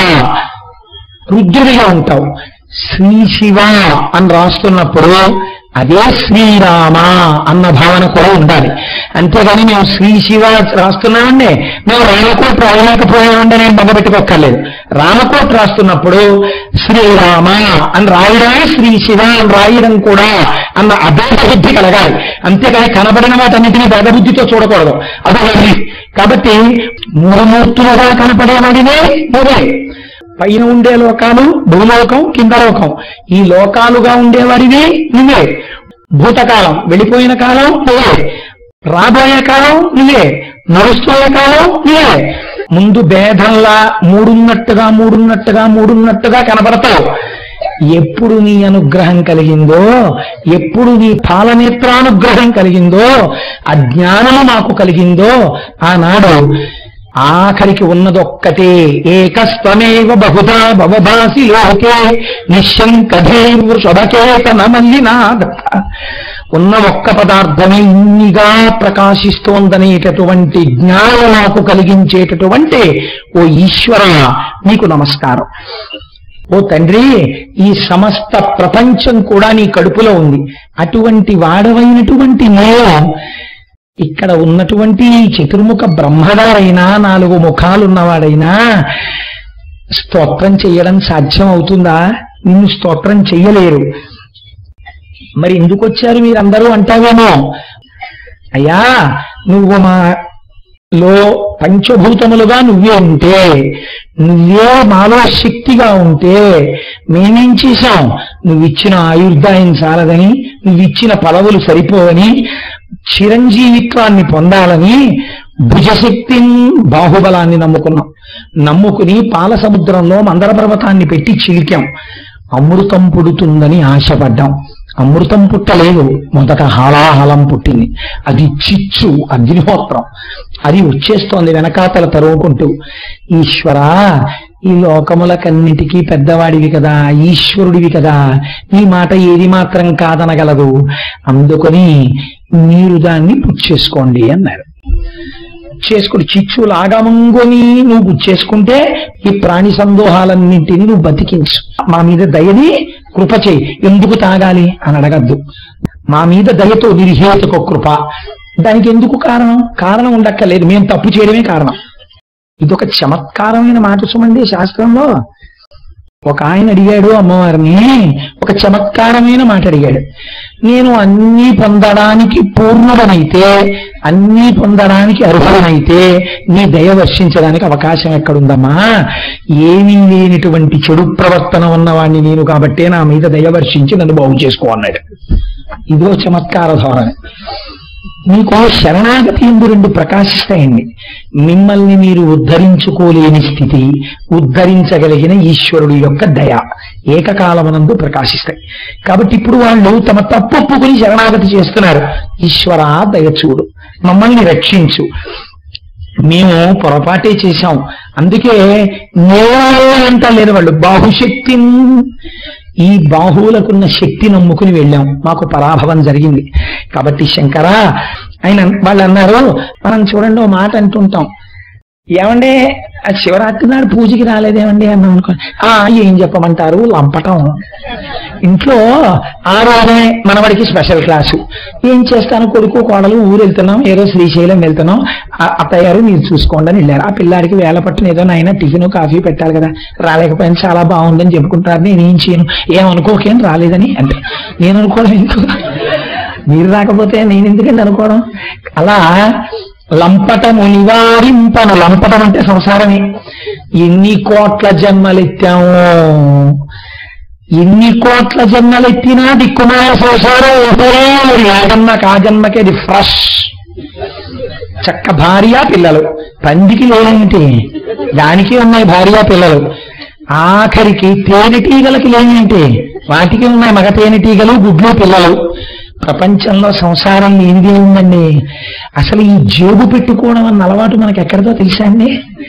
రుద్రుడిగా ఉంటావు శ్రీ శివ అని రాస్తున్నప్పుడు అదే శ్రీరామ అన్న భావన కూడా ఉండాలి అంతేగాని మేము శ్రీ శివ రాస్తున్నామండి మేము రామకోట్ రాయలేకపోయామండి నేను బగబెట్టుకోక్కర్లేదు రామకోట్ రాస్తున్నప్పుడు శ్రీరామ అని రాయడమే శ్రీ శివ అని రాయడం కూడా అన్న అభేద బుద్ధి కలగాలి అంతేగాని కనబడిన వాటన్నిటినీ భేదబుద్ధితో చూడకూడదు అదే కాబట్టి మూలమూర్తులుగా కనపడేవాడినే నువ్వే పైన ఉండే లోకాలు భూలోకం కింద లోకం ఈ లోకాలుగా ఉండేవాడివి నువ్వే భూతకాలం వెళ్ళిపోయిన కాలం నువ్వే రాబోయే కాలం నువ్వే నడుస్తున్న కాలం నువ్వే ముందు భేదంలా మూడున్నట్టుగా మూడున్నట్టుగా మూడున్నట్టుగా కనబడతావు ఎప్పుడు నీ అనుగ్రహం కలిగిందో ఎప్పుడు నీ పాలనేత్రానుగ్రహం కలిగిందో అజ్ఞానము మాకు కలిగిందో ఆనాడు ఆఖరికి ఉన్నదొక్కటే ఏకస్వమేవ బహుధా భవభాసి లోకే నిశంకధైర్వృషభకేతన మల్లినాథ ఉన్న ఒక్క పదార్థమే ఇన్నిగా ప్రకాశిస్తోందనేటటువంటి జ్ఞానం నాకు కలిగించేటటువంటి ఓ ఈశ్వర నీకు నమస్కారం ఓ తండ్రి ఈ సమస్త ప్రపంచం కూడా నీ కడుపులో ఉంది అటువంటి వాడవైనటువంటి నేను ఇక్కడ ఉన్నటువంటి ఈ చతుర్ముఖ బ్రహ్మగారైనా నాలుగు ముఖాలున్నవాడైనా స్తోత్రం చేయడం సాధ్యం అవుతుందా నిన్ను స్తోత్రం చెయ్యలేరు మరి ఎందుకు వచ్చారు మీరందరూ అంటావేమో అయ్యా నువ్వు మా లో పంచభూతములుగా నువ్వే ఉంటే నువ్వే మాలో శక్తిగా ఉంటే మేమేం చేశాం నువ్విచ్చిన ఆయుర్దాయం చాలదని నువ్విచ్చిన పదవులు సరిపోవని చిరంజీవిత్వాన్ని పొందాలని భుజశక్తి బాహుబలాన్ని నమ్ముకున్నాం నమ్ముకుని పాల సముద్రంలో మందర పర్వతాన్ని పెట్టి చిలికాం అమృతం పుడుతుందని ఆశపడ్డాం అమృతం పుట్టలేదు మొదట హాలాహలం పుట్టింది అది చిచ్చు అగ్నిహోత్రం అది వచ్చేస్తోంది వెనకాతల తరువుకుంటూ ఈశ్వరా ఈ లోకములకన్నిటికీ పెద్దవాడివి కదా ఈశ్వరుడివి కదా నీ మాట ఏది మాత్రం కాదనగలదు అందుకని మీరు దాన్ని పుచ్చేసుకోండి అన్నారు చేసుకుని చిచ్చు లాగమంగొని నువ్వు గుచ్చేసుకుంటే ఈ ప్రాణి సందోహాలన్నింటినీ నువ్వు బతికించు మా మీద దయని కృప చేయి ఎందుకు తాగాలి అని అడగద్దు మా మీద దయతో నిర్హేతుక కృప దానికి ఎందుకు కారణం కారణం ఉండక్కర్లేదు మేము తప్పు చేయడమే కారణం ఇదొక చమత్కారమైన మాట సుమండి శాస్త్రంలో ఒక ఆయన అడిగాడు అమ్మవారిని ఒక చమత్కారమైన మాట అడిగాడు నేను అన్నీ పొందడానికి పూర్ణుడనైతే అన్నీ పొందడానికి అర్హుడనైతే నీ దయ వర్షించడానికి అవకాశం ఎక్కడుందమ్మా ఏమీ లేనటువంటి చెడు ప్రవర్తన ఉన్నవాణ్ణి నేను కాబట్టే నా మీద దయ వర్షించి నన్ను బాగు చేసుకో అన్నాడు ఇదో చమత్కార ధోరణి మీకు శరణాగతి ఎందు రెండు ప్రకాశిస్తాయండి మిమ్మల్ని మీరు ఉద్ధరించుకోలేని స్థితి ఉద్ధరించగలిగిన ఈశ్వరుడు యొక్క దయ ఏకకాలమనందు ప్రకాశిస్తాయి కాబట్టి ఇప్పుడు వాళ్ళు తమ తప్పు ఒప్పుకుని శరణాగతి చేస్తున్నారు ఈశ్వర దయచూడు మమ్మల్ని రక్షించు మేము పొరపాటే చేశాం అందుకే నేలంతా లేరు వాళ్ళు బాహుశక్తి ఈ బాహువులకున్న శక్తి నమ్ముకుని వెళ్ళాం మాకు పరాభవం జరిగింది కాబట్టి శంకర ఆయన వాళ్ళు అన్నారు మనం చూడండి ఓ మాట అంటుంటాం ఏమంటే ఆ శివరాత్రి నాడు పూజకి రాలేదేమండి అన్నాం అనుకో ఆ ఏం చెప్పమంటారు లంపటం ఇంట్లో ఆ రోజే మనవడికి స్పెషల్ క్లాసు ఏం చేస్తాను కొడుకు కోడలు ఊరు వెళ్తున్నాం ఏదో శ్రీశైలం వెళ్తున్నాం ఆ అత్తయ్య గారు మీరు చూసుకోండి అని వెళ్ళారు ఆ పిల్లాడికి వేళ పట్టున ఏదో నాయన టిఫిన్ కాఫీ పెట్టాలి కదా రాలేకపోయినా చాలా బాగుందని చెప్పుకుంటారు నేను ఏం చేయను ఏమనుకోకేం రాలేదని అంటే నేను అనుకోవడం ఎందుకు మీరు రాకపోతే నేను ఎందుకంటే అనుకోవడం అలా లంపటము నివారింపను లంపటం అంటే సంసారమే ఎన్ని కోట్ల జన్మలెత్తాము ఎన్ని కోట్ల జన్మలెత్తినా దిక్కుమాల సంసారం ఒకరే ఆ జన్మకి ఆ జన్మకి అది ఫ్రెష్ చక్క భార్య పిల్లలు పందికి లేనేంటి దానికి ఉన్నాయి భార్య పిల్లలు ఆఖరికి తేనెటీగలకి లేనేంటి వాటికి ఉన్నాయి మగ తేనెటీగలు గుడ్లు పిల్లలు ప్రపంచంలో సంసారం లేనిదే ఉందండి అసలు ఈ జేబు పెట్టుకోవడం అన్న అలవాటు మనకి ఎక్కడిదో తెలుసా అండి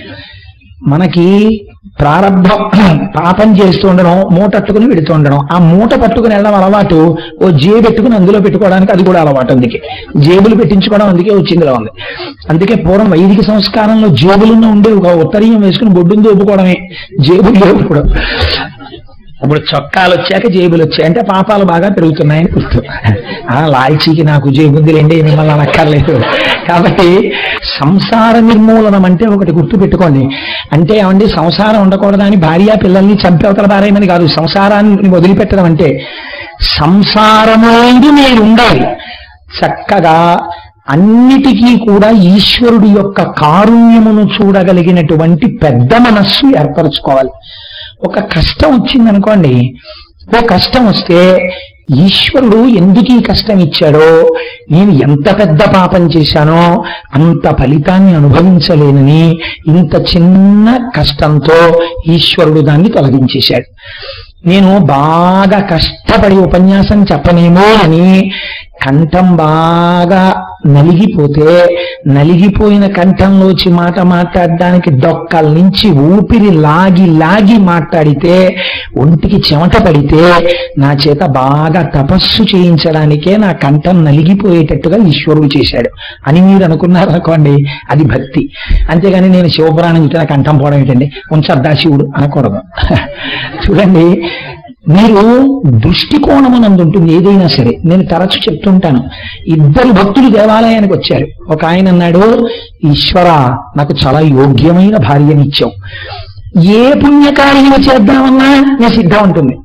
మనకి ప్రారంభం పాపం చేస్తూ ఉండడం మూట పట్టుకుని పెడుతూ ఉండడం ఆ మూట పట్టుకుని వెళ్ళడం అలవాటు ఓ జేబు పెట్టుకుని అందులో పెట్టుకోవడానికి అది కూడా అలవాటు అందుకే జేబులు పెట్టించుకోవడం అందుకే వచ్చిందిలో ఉంది అందుకే పూర్వం వైదిక సంస్కారంలో జేబులున్న ఉండే ఒక ఉత్తరీయం వేసుకుని బొడ్డును దోపుకోవడమే జేబులు లేవు ఇప్పుడు ఇప్పుడు చొక్కాలు వచ్చాక జేబులు వచ్చాయి అంటే పాపాలు బాగా పెరుగుతున్నాయని గుర్తు ఆ లాల్చీకి నాకు జేబుందిలేండి మిమ్మల్ని అనక్కర్లేదు కాబట్టి సంసార నిర్మూలనం అంటే ఒకటి గుర్తు పెట్టుకోండి అంటే ఏమండి సంసారం ఉండకూడదని భార్య పిల్లల్ని చంపేవతల భార్యమని కాదు సంసారాన్ని వదిలిపెట్టడం అంటే సంసారమైంది మీరు ఉండాలి చక్కగా అన్నిటికీ కూడా ఈశ్వరుడి యొక్క కారుణ్యమును చూడగలిగినటువంటి పెద్ద మనస్సు ఏర్పరచుకోవాలి ఒక కష్టం వచ్చిందనుకోండి ఓ కష్టం వస్తే ఈశ్వరుడు ఎందుకు ఈ కష్టం ఇచ్చాడో నేను ఎంత పెద్ద పాపం చేశానో అంత ఫలితాన్ని అనుభవించలేనని ఇంత చిన్న కష్టంతో ఈశ్వరుడు దాన్ని తొలగించేశాడు నేను బాగా కష్టపడి ఉపన్యాసం చెప్పనేమో అని కంఠం బాగా నలిగిపోతే నలిగిపోయిన కంఠంలోచి మాట మాట్లాడడానికి డొక్కల నుంచి ఊపిరి లాగి లాగి మాట్లాడితే ఒంటికి చెమట పడితే నా చేత బాగా తపస్సు చేయించడానికే నా కంఠం నలిగిపోయేటట్టుగా ఈశ్వరుడు చేశాడు అని మీరు అనుకున్నారు అనుకోండి అది భక్తి అంతేగాని నేను శివపురాణం చూస్తే కంఠం పోవడం ఏంటండి ఉంచద్దా శివుడు అనకూడదు చూడండి మీరు దృష్టికోణమునందు ఉంటుంది ఏదైనా సరే నేను తరచు చెప్తుంటాను ఇద్దరు భక్తులు దేవాలయానికి వచ్చారు ఒక ఆయన అన్నాడు ఈశ్వర నాకు చాలా యోగ్యమైన భార్యనిచ్చావు ఏ పుణ్యకార్యం చేద్దామన్నా నేను సిద్ధం ఉంటుంది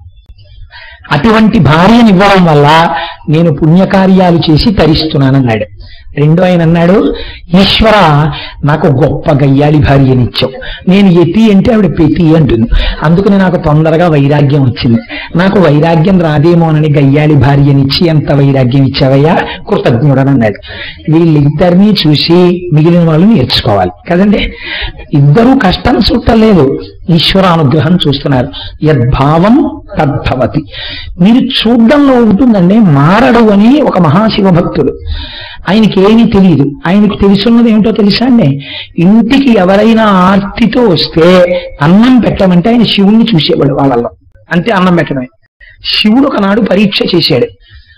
అటువంటి భార్యని ఇవ్వడం వల్ల నేను పుణ్యకార్యాలు చేసి తరిస్తున్నానన్నాడు రెండో ఆయన అన్నాడు ఈశ్వర నాకు గొప్ప గయ్యాలి భార్యనిచ్చావు నేను ఎతి అంటే ఆవిడ పెతి అంటుంది అందుకని నాకు తొందరగా వైరాగ్యం వచ్చింది నాకు వైరాగ్యం రాదేమోనని గయ్యాలి భార్యనిచ్చి ఎంత వైరాగ్యం ఇచ్చావయ్యా కృతజ్ఞుడని అన్నాడు వీళ్ళిద్దరినీ చూసి మిగిలిన వాళ్ళు నేర్చుకోవాలి కదండి ఇద్దరూ కష్టం చుట్టలేదు ఈశ్వరానుగ్రహం చూస్తున్నారు యద్భావం తద్భవతి మీరు చూడ్డంలో ఉంటుందండి మారడు అని ఒక మహాశివ భక్తుడు ఆయనకి ఏమీ తెలియదు ఆయనకు తెలుసున్నది ఏమిటో తెలుసా అండి ఇంటికి ఎవరైనా ఆర్తితో వస్తే అన్నం పెట్టమంటే ఆయన శివుణ్ణి చూసేవాడు వాళ్ళల్లో అంతే అన్నం పెట్టడమే శివుడు ఒకనాడు పరీక్ష చేశాడు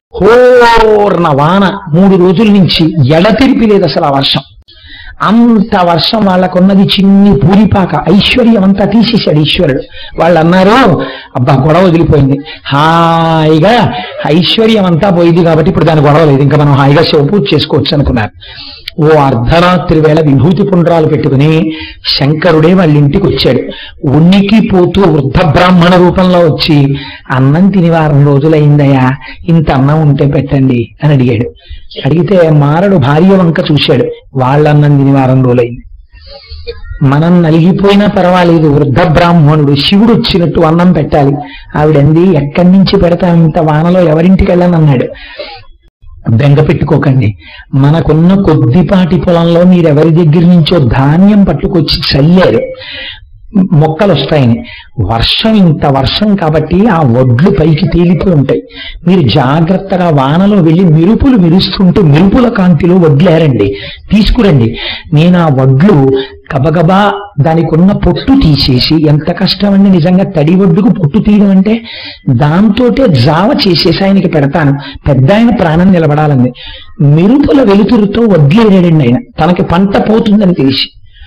హోర్న వాన మూడు రోజుల నుంచి ఎడతెరిపి లేదు అసలు ఆ వర్షం అంత వర్షం వాళ్ళకున్నది చిన్ని పూరిపాక ఐశ్వర్యం అంతా తీసేశాడు ఈశ్వరుడు వాళ్ళు అన్నారు అబ్బా గొడవ వదిలిపోయింది హాయిగా ఐశ్వర్యం అంతా పోయింది కాబట్టి ఇప్పుడు దాని గొడవ లేదు ఇంకా మనం హాయిగా శివ పూజ చేసుకోవచ్చు అనుకున్నారు ఓ అర్ధరాత్రి వేళ విభూతి పుండ్రాలు పెట్టుకుని శంకరుడే వాళ్ళ ఇంటికి వచ్చాడు ఉనికి పోతూ వృద్ధ బ్రాహ్మణ రూపంలో వచ్చి అన్నం తిని వారం రోజులైందయ్యా ఇంత అన్నం ఉంటే పెట్టండి అని అడిగాడు అడిగితే మారడు భార్య వంక చూశాడు వాళ్ళన్నం తిని వారం రోజులైంది మనం నలిగిపోయినా పర్వాలేదు వృద్ధ బ్రాహ్మణుడు శివుడు వచ్చినట్టు అన్నం పెట్టాలి ఆవిడంది ఎక్కడి నుంచి పెడతాం ఇంత వానలో ఎవరింటికి వెళ్ళనన్నాడు బెంగ పెట్టుకోకండి మనకున్న కొద్దిపాటి పొలంలో మీరు ఎవరి దగ్గర నుంచో ధాన్యం పట్టుకొచ్చి చల్లారు మొక్కలు వస్తాయని వర్షం ఇంత వర్షం కాబట్టి ఆ వడ్లు పైకి తేలిపోయి ఉంటాయి మీరు జాగ్రత్తగా వానలో వెళ్ళి మెరుపులు మెరుస్తుంటే మెరుపుల కాంతిలో వడ్లేరండి తీసుకురండి నేను ఆ వడ్లు గబగబా దానికి ఉన్న పొట్టు తీసేసి ఎంత కష్టం అండి నిజంగా తడి వడ్డుకు పొట్టు తీయడం అంటే దాంతోటే జావ చేసేసి ఆయనకి పెడతాను పెద్ద ఆయన ప్రాణం నిలబడాలండి మెరుపుల వెలుతురుతో వడ్లేరాడండి ఆయన తనకి పంట పోతుందని తెలిసి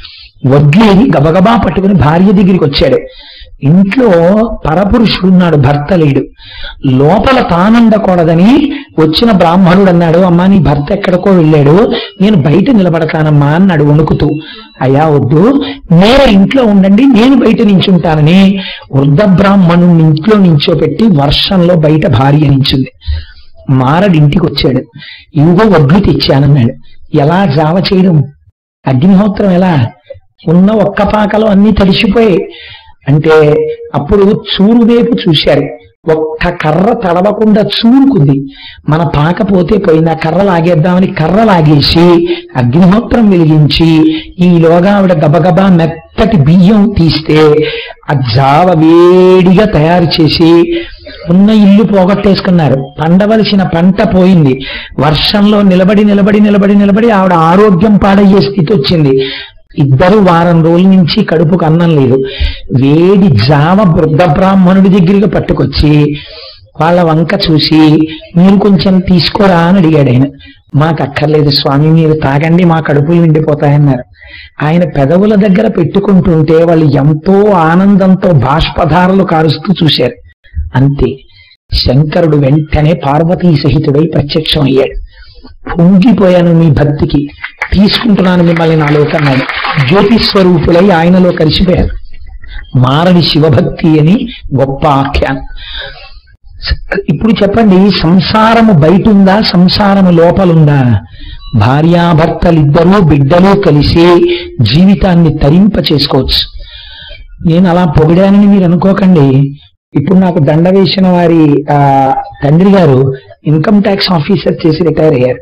వడ్లేని గబగబా పట్టుకుని భార్య దగ్గరికి వచ్చాడు ఇంట్లో పరపురుషుడు ఉన్నాడు భర్త లేడు లోపల తానుండకూడదని వచ్చిన బ్రాహ్మణుడు అన్నాడు అమ్మా నీ భర్త ఎక్కడికో వెళ్ళాడు నేను బయట నిలబడతానమ్మా అన్నాడు వణుకుతూ అయ్యా వద్దు మీరు ఇంట్లో ఉండండి నేను బయట నించుంటానని వృద్ధ బ్రాహ్మణుని ఇంట్లో నించోపెట్టి వర్షంలో బయట భార్య నించుంది మారడు ఇంటికి వచ్చాడు ఇవిగో వడ్లు తెచ్చానన్నాడు ఎలా జావ చేయడం అగ్నిహోత్రం ఎలా ఉన్న ఒక్క పాకలో అన్ని తడిసిపోయాయి అంటే అప్పుడు చూరు వైపు చూశారు ఒక్క కర్ర తడవకుండా చూరుకుంది మన పాక పోతే పోయింది ఆ కర్ర లాగేద్దామని కర్ర లాగేసి అగ్నిహోత్రం వెలిగించి ఈలోగా ఆవిడ గబగబా మెత్తటి బియ్యం తీస్తే ఆ జావ వేడిగా తయారు చేసి ఉన్న ఇల్లు పోగొట్టేసుకున్నారు పండవలసిన పంట పోయింది వర్షంలో నిలబడి నిలబడి నిలబడి నిలబడి ఆవిడ ఆరోగ్యం పాడయ్యే స్థితి వచ్చింది ఇద్దరు వారం రోజుల నుంచి కడుపుకు అన్నం లేదు వేడి జావ వృద్ధ బ్రాహ్మణుడి దగ్గరికి పట్టుకొచ్చి వాళ్ళ వంక చూసి మీరు కొంచెం తీసుకోరా అని అడిగాడు ఆయన మాకు అక్కర్లేదు స్వామి మీరు తాగండి మా కడుపులు నిండిపోతాయన్నారు ఆయన పెదవుల దగ్గర పెట్టుకుంటుంటే వాళ్ళు ఎంతో ఆనందంతో బాష్పధారలు కారుస్తూ చూశారు అంతే శంకరుడు వెంటనే పార్వతీ సహితుడై ప్రత్యక్షం అయ్యాడు పొంగిపోయాను మీ భక్తికి తీసుకుంటున్నాను మిమ్మల్ని నాలోకి అన్నాడు జ్యోతి స్వరూపులై ఆయనలో కలిసిపోయారు మారని శివభక్తి అని గొప్ప ఆఖ్యానం ఇప్పుడు చెప్పండి సంసారము బయట ఉందా సంసారము లోపలుందా భార్యాభర్తలిద్దరూ బిడ్డలు కలిసి జీవితాన్ని తరింప చేసుకోవచ్చు నేను అలా పొగిడానని మీరు అనుకోకండి ఇప్పుడు నాకు దండ వేసిన వారి ఆ, తండ్రి గారు ఇన్కమ్ ట్యాక్స్ ఆఫీసర్ చేసి రిటైర్ అయ్యారు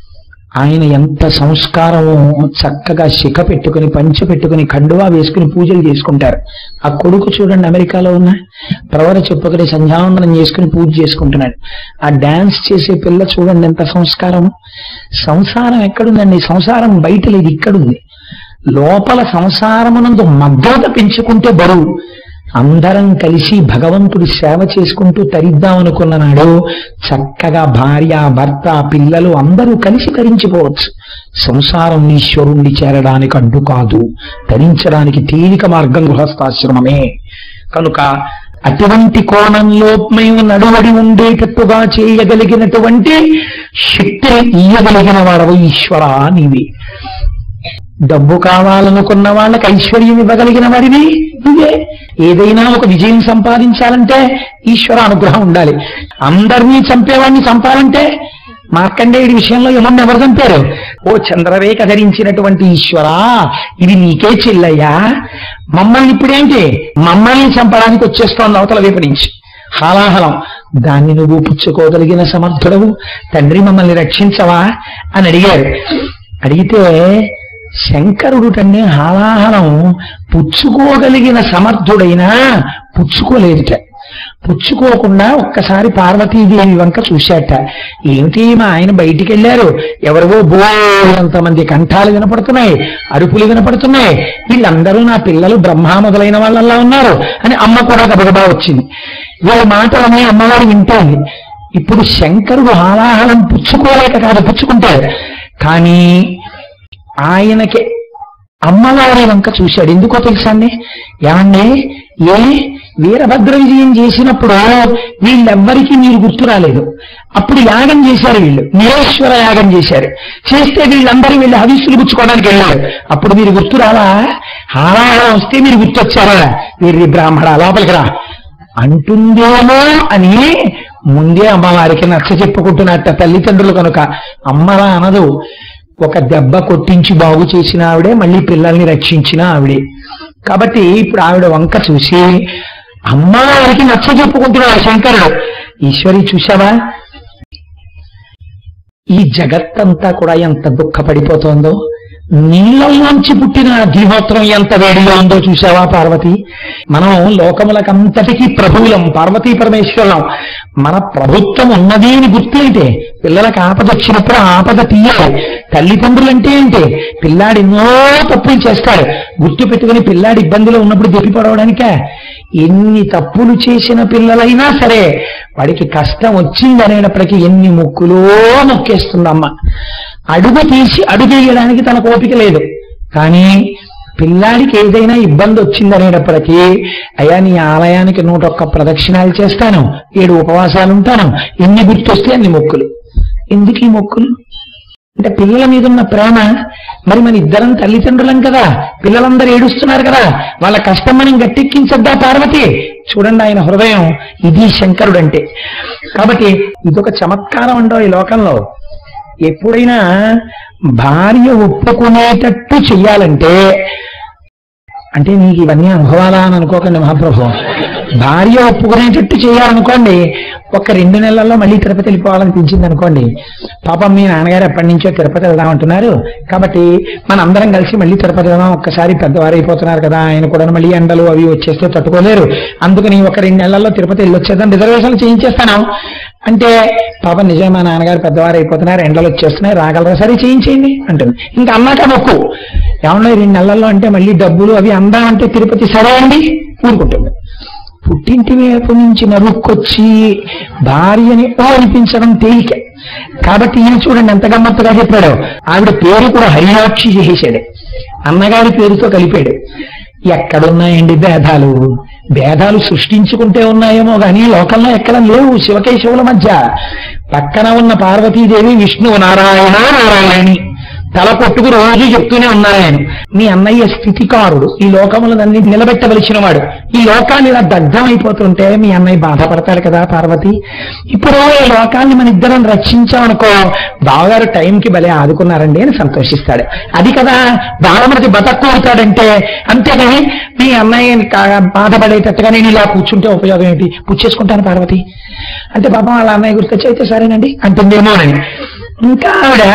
ఆయన ఎంత సంస్కారము చక్కగా శిఖ పెట్టుకుని పంచ పెట్టుకుని కండువా వేసుకుని పూజలు చేసుకుంటారు ఆ కొడుకు చూడండి అమెరికాలో ఉన్న ప్రవర చెప్పుకొని సంధ్యావందనం చేసుకుని పూజ చేసుకుంటున్నాడు ఆ డాన్స్ చేసే పిల్ల చూడండి ఎంత సంస్కారం సంసారం ఎక్కడుందండి సంసారం బయట లేదు ఇక్కడుంది లోపల సంసారమునందు మగ్నత పెంచుకుంటే బరువు అందరం కలిసి భగవంతుడి సేవ చేసుకుంటూ తరిద్దామనుకున్న నాడు చక్కగా భార్య భర్త పిల్లలు అందరూ కలిసి తరించిపోవచ్చు సంసారం ఈశ్వరుణ్ణి చేరడానికి అడ్డు కాదు తరించడానికి తేలిక మార్గం గృహస్థాశ్రమమే కనుక అటువంటి కోణంలో మేము నడువడి ఉండేటట్టుగా చేయగలిగినటువంటి శక్తిని ఇయ్యగలిగిన వాడవు ఈశ్వరా నీవి డబ్బు కావాలనుకున్న వాళ్ళకి ఐశ్వర్యం ఇవ్వగలిగిన వాడివి నువ్వే ఏదైనా ఒక విజయం సంపాదించాలంటే ఈశ్వర అనుగ్రహం ఉండాలి అందరినీ చంపేవాడిని చంపాలంటే మార్కండేయుడి విషయంలో ఏమన్నా ఎవరు చంపారు ఓ చంద్రరేఖ ధరించినటువంటి ఈశ్వరా ఇది నీకే చెల్లయ్యా మమ్మల్ని ఇప్పుడేంటి మమ్మల్ని చంపడానికి వచ్చేస్తోంది అవతల వైపు నుంచి హాలాహలం దాన్ని నువ్వు పుచ్చుకోగలిగిన సమర్థుడవు తండ్రి మమ్మల్ని రక్షించవా అని అడిగారు అడిగితే శంకరుడు తన్ని హాలాహలం పుచ్చుకోగలిగిన సమర్థుడైనా పుచ్చుకోలేదుట పుచ్చుకోకుండా ఒక్కసారి పార్వతీదేవి వంక చూశాట ఏమిటి మా ఆయన బయటికి వెళ్ళారు ఎవరివో బోలంతమంది కంఠాలు వినపడుతున్నాయి అరుపులు వినపడుతున్నాయి వీళ్ళందరూ నా పిల్లలు బ్రహ్మ మొదలైన వాళ్ళలా ఉన్నారు అని అమ్మ కూడా గబగబా వచ్చింది వీళ్ళ మాటలనే అమ్మవారు వింటోంది ఇప్పుడు శంకరుడు హాలాహలం పుచ్చుకోలేక కాదు పుచ్చుకుంటాడు కానీ ఆయనకి అమ్మవారి వంక చూశాడు ఎందుకో తెలుసా అండి ఏమండి ఏ వీరభద్ర విజయం చేసినప్పుడు వీళ్ళెవ్వరికీ మీరు గుర్తు రాలేదు అప్పుడు యాగం చేశారు వీళ్ళు నిరేశ్వర యాగం చేశారు చేస్తే వీళ్ళందరూ వీళ్ళు హవిస్సులు పుచ్చుకోవడానికి వెళ్ళారు అప్పుడు మీరు గుర్తు రాలా హారాహం వస్తే మీరు గుర్తొచ్చారా వీరి బ్రాహ్మణ లోపలికి రా అంటుందేమో అని ముందే అమ్మవారికి నచ్చ చెప్పుకుంటున్నట్ట తల్లిదండ్రులు కనుక అమ్మలా అనదు ఒక దెబ్బ కొట్టించి బాగు చేసిన ఆవిడే మళ్ళీ పిల్లల్ని రక్షించిన ఆవిడే కాబట్టి ఇప్పుడు ఆవిడ వంక చూసి అమ్మవారికి నచ్చ చెప్పుకుంటున్నాడు శంకరుడు ఈశ్వరి చూసావా ఈ జగత్తంతా కూడా ఎంత దుఃఖపడిపోతోందో నీళ్ళల్లోంచి పుట్టిన అగ్నిహోత్రం ఎంత వేడిగా ఉందో చూసావా పార్వతి మనం లోకములకంతటికీ ప్రభువులం పార్వతీ పరమేశ్వరం మన ప్రభుత్వం ఉన్నది అని గుర్తేంటే పిల్లలకు ఆపద వచ్చినప్పుడు ఆ ఆపద తీయాలి తల్లిదండ్రులంటే ఏంటి పిల్లాడు ఎన్నో తప్పులు చేస్తాడు గుర్తు పెట్టుకుని పిల్లాడి ఇబ్బందిలో ఉన్నప్పుడు దెప్పిపడవడానికే ఎన్ని తప్పులు చేసిన పిల్లలైనా సరే వాడికి కష్టం వచ్చిందనేటప్పటికీ ఎన్ని ముక్కులో మొక్కేస్తుందమ్మ అడుగు తీసి అడుగేయడానికి తనకు ఓపిక లేదు కానీ పిల్లాడికి ఏదైనా ఇబ్బంది వచ్చిందనేటప్పటికీ అయ్యా నీ ఆలయానికి నూట ఒక్క ప్రదక్షిణాలు చేస్తాను ఏడు ఉపవాసాలు ఉంటాను ఎన్ని గుర్తొస్తే అన్ని మొక్కులు ఎందుకు ఈ మొక్కులు అంటే పిల్లల మీద ఉన్న ప్రేమ మరి మన ఇద్దరం తల్లిదండ్రులం కదా పిల్లలందరూ ఏడుస్తున్నారు కదా వాళ్ళ కష్టం మనం గట్టెక్కించద్దా పార్వతి చూడండి ఆయన హృదయం ఇది శంకరుడు అంటే కాబట్టి ఇదొక చమత్కారం అంటో ఈ లోకంలో ఎప్పుడైనా భార్య ఒప్పుకునేటట్టు చెయ్యాలంటే అంటే నీకు ఇవన్నీ అనుభవాలా అని అనుకోకండి మహాప్రభు భార్య ఒప్పుకునేటట్టు చేయాలనుకోండి ఒక రెండు నెలల్లో మళ్ళీ తిరుపతి వెళ్ళిపోవాలనిపించింది అనుకోండి పాపం మీ నాన్నగారు ఎప్పటి నుంచో తిరుపతి వెళ్దాం అంటున్నారు కాబట్టి మన అందరం కలిసి మళ్ళీ తిరుపతి వెళ్దాం ఒక్కసారి పెద్దవారు అయిపోతున్నారు కదా ఆయన కూడా మళ్ళీ ఎండలు అవి వచ్చేస్తే తట్టుకోలేరు అందుకని ఒక రెండు నెలల్లో తిరుపతి వెళ్ళొచ్చేద్దాం రిజర్వేషన్లు చేయించేస్తాను అంటే పాపం నిజమే మా నాన్నగారు పెద్దవారు అయిపోతున్నారు ఎండలు వచ్చేస్తున్నాయి రాగలరా సరే చేయించేయండి అంటుంది ఇంకా అన్నాక మొక్కు ఏమన్నా ఈ రెండు నెలల్లో అంటే మళ్ళీ డబ్బులు అవి అందామంటే తిరుపతి సరే అండి ఊరుకుంటుంది పుట్టింటి వైపు నుంచి నరుక్కొచ్చి భార్యని ఓ అనిపించడం తేలిక కాబట్టి ఈయన చూడండి ఎంత గమ్మత్తుగా చెప్పాడు ఆవిడ పేరు కూడా హరియాక్షి చేసేసాడు అన్నగారి పేరుతో కలిపాడు ఎక్కడున్నాయండి భేదాలు భేదాలు సృష్టించుకుంటే ఉన్నాయేమో కానీ లోకంలో ఎక్కడ లేవు శివకేశవుల మధ్య పక్కన ఉన్న పార్వతీదేవి విష్ణువు నారాయణ నారాయణి తల కొట్టుకు రోజు చెప్తూనే ఉన్నాను నేను మీ అన్నయ్య స్థితికారుడు ఈ లోకములన్నీ నిలబెట్టవలసిన వాడు ఈ లోకాన్ని ఇలా దగ్ధం అయిపోతుంటే మీ అన్నయ్య బాధపడతాడు కదా పార్వతి ఇప్పుడు ఈ లోకాన్ని మన ఇద్దరం రక్షించామనుకో బావగారు టైంకి భలే ఆదుకున్నారండి అని సంతోషిస్తాడు అది కదా బాలమృతి బతక్కుతాడంటే అంతేగాని మీ అన్నయ్యని కా- బాధపడేటట్టుగా నేను ఇలా కూర్చుంటే ఉపయోగం ఏంటి పుచ్చేసుకుంటాను పార్వతి అంటే పాపం వాళ్ళ అన్నయ్య గుర్తొచ్చి అయితే సరేనండి అంటుందేమోనని ఇంకా ఆవిడ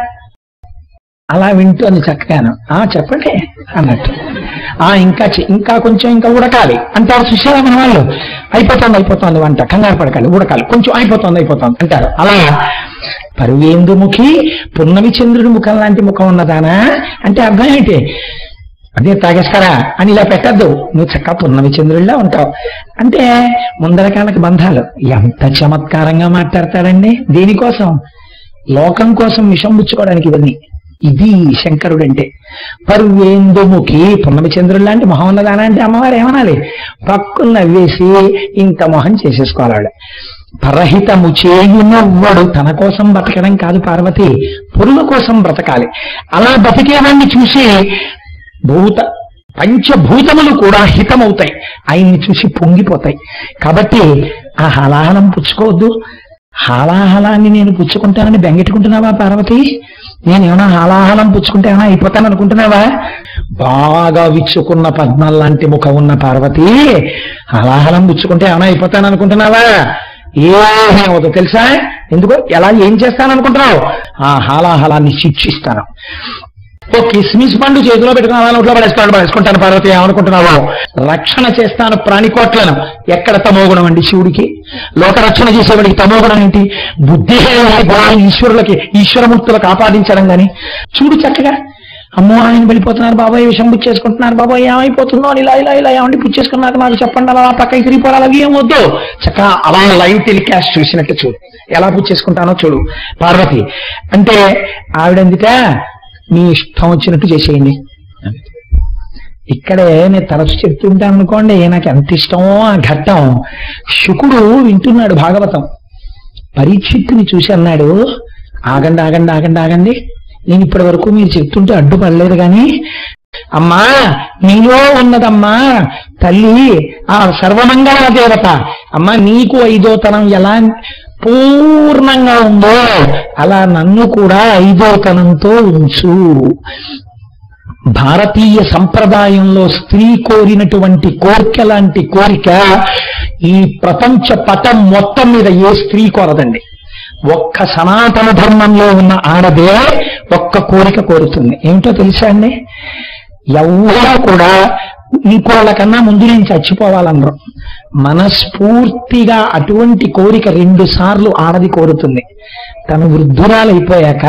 అలా వింటోంది చక్కగాను ఆ చెప్పండి అన్నట్టు ఆ ఇంకా చె- ఇంకా కొంచెం ఇంకా ఉడకాలి అంటారు చూసారా మన వాళ్ళు అయిపోతుంది అయిపోతుంది వంట కంగారు పడకాలి ఉడకాలి కొంచెం అయిపోతుంది అయిపోతుంది అంటారు అలా పరువేందుముఖి పున్నమి చంద్రుడి ముఖం లాంటి ముఖం ఉన్నదానా అంటే అర్థం ఏంటి అదే తాగేస్తారా అని ఇలా పెట్టద్దు నువ్వు చక్కగా పున్నమి చంద్రుడిలా ఉంటావు అంటే ముందర కాళ్ళకి బంధాలు ఎంత చమత్కారంగా మాట్లాడతాడండి దేనికోసం లోకం కోసం విషం పుచ్చుకోవడానికి ఇవన్నీ ఇది శంకరుడు అంటే పర్వేందుముఖి పున్నమి చంద్రుడు లాంటి మొహం ఉన్నదానా అంటే అమ్మవారు ఏమనాలి పక్కులు నవ్వేసి ఇంత మొహం చేసేసుకోవాలి ఆవిడ. పరహితము చేయునవ్వడు తన కోసం బతకడం కాదు పార్వతి పురుల కోసం బ్రతకాలి అలా బతికేవాడిని చూసి భూత పంచభూతములు కూడా హితమవుతాయి ఆయన్ని చూసి పొంగిపోతాయి కాబట్టి ఆ హలాహలం పుచ్చుకోవద్దు హాలాహలాన్ని నేను పుచ్చుకుంటానని బెంగెట్టుకుంటున్నావా పార్వతి నేనేమైనా హాలాహలం పుచ్చుకుంటే ఏమైనా అయిపోతాను అనుకుంటున్నావా బాగా విచ్చుకున్న పద్మం లాంటి ముఖం ఉన్న పార్వతి హలాహలం పుచ్చుకుంటే ఏమైనా అయిపోతాను అనుకుంటున్నావా ఏమీ అవ్వదు తెలుసా ఎందుకు ఎలా ఏం చేస్తాను అనుకుంటున్నావు ఆ హాలాహలాన్ని శిక్షిస్తాను ఓ కిస్మిస్ పండు చేతిలో పెట్టుకుని అలా నోట్లో పడేస్తాను పడేసుకుంటాను పార్వతి ఏమనుకుంటున్నావు రక్షణ చేస్తాను ప్రాణికోట్లను ఎక్కడ తమోగుణం అండి శివుడికి లోక రక్షణ చేసేవాడికి తమోగుణం ఏంటి బుద్ధి గుణాలు ఈశ్వరులకి ఈశ్వరమూర్తులకు ఆపాదించడం గాని చూడు చక్కగా అమ్మో ఆయన వెళ్ళిపోతున్నారు బాబాయ్ విషం పుచ్చేసుకుంటున్నారు బాబాయ్ ఏమైపోతుందో అని ఇలా ఇలా ఇలా ఏమండి పుచ్చేసుకున్నారు నాకు చెప్పండి అలా పక్కకి తిరిగిపోవాలి అవి ఏం వద్దు చక్కగా అలా లైవ్ టెలికాస్ట్ చూసినట్టు చూడు ఎలా పుచ్చేసుకుంటానో చూడు పార్వతి అంటే ఆవిడెందుక మీ ఇష్టం వచ్చినట్టు చేసేయండి ఇక్కడే నేను తరచు చెప్తుంటాను అనుకోండి నాకు ఎంత ఇష్టమో ఆ ఘట్టం శుకుడు వింటున్నాడు భాగవతం పరీక్షిత్తుని చూసి అన్నాడు ఆగండి ఆగండి ఆగండి ఆగండి నేను ఇప్పటి వరకు మీరు చెప్తుంటే అడ్డుపడలేదు కానీ అమ్మా నీలో ఉన్నదమ్మా తల్లి ఆ సర్వమంగళ దేవత అమ్మా నీకు ఐదో తనం ఎలా పూర్ణంగా ఉందో అలా నన్ను కూడా ఐదోతనంతో ఉంచు భారతీయ సంప్రదాయంలో స్త్రీ కోరినటువంటి కోరిక లాంటి కోరిక ఈ ప్రపంచ పటం మొత్తం మీద ఏ స్త్రీ కోరదండి ఒక్క సనాతన ధర్మంలో ఉన్న ఆడదే ఒక్క కోరిక కోరుతుంది ఏమిటో తెలుసా అండి ఎవరో కూడా ఇంకోళ్ళకన్నా ముందు నేను చచ్చిపోవాలనరు మనస్ఫూర్తిగా అటువంటి కోరిక రెండు సార్లు ఆడది కోరుతుంది తను వృద్ధురాలైపోయాక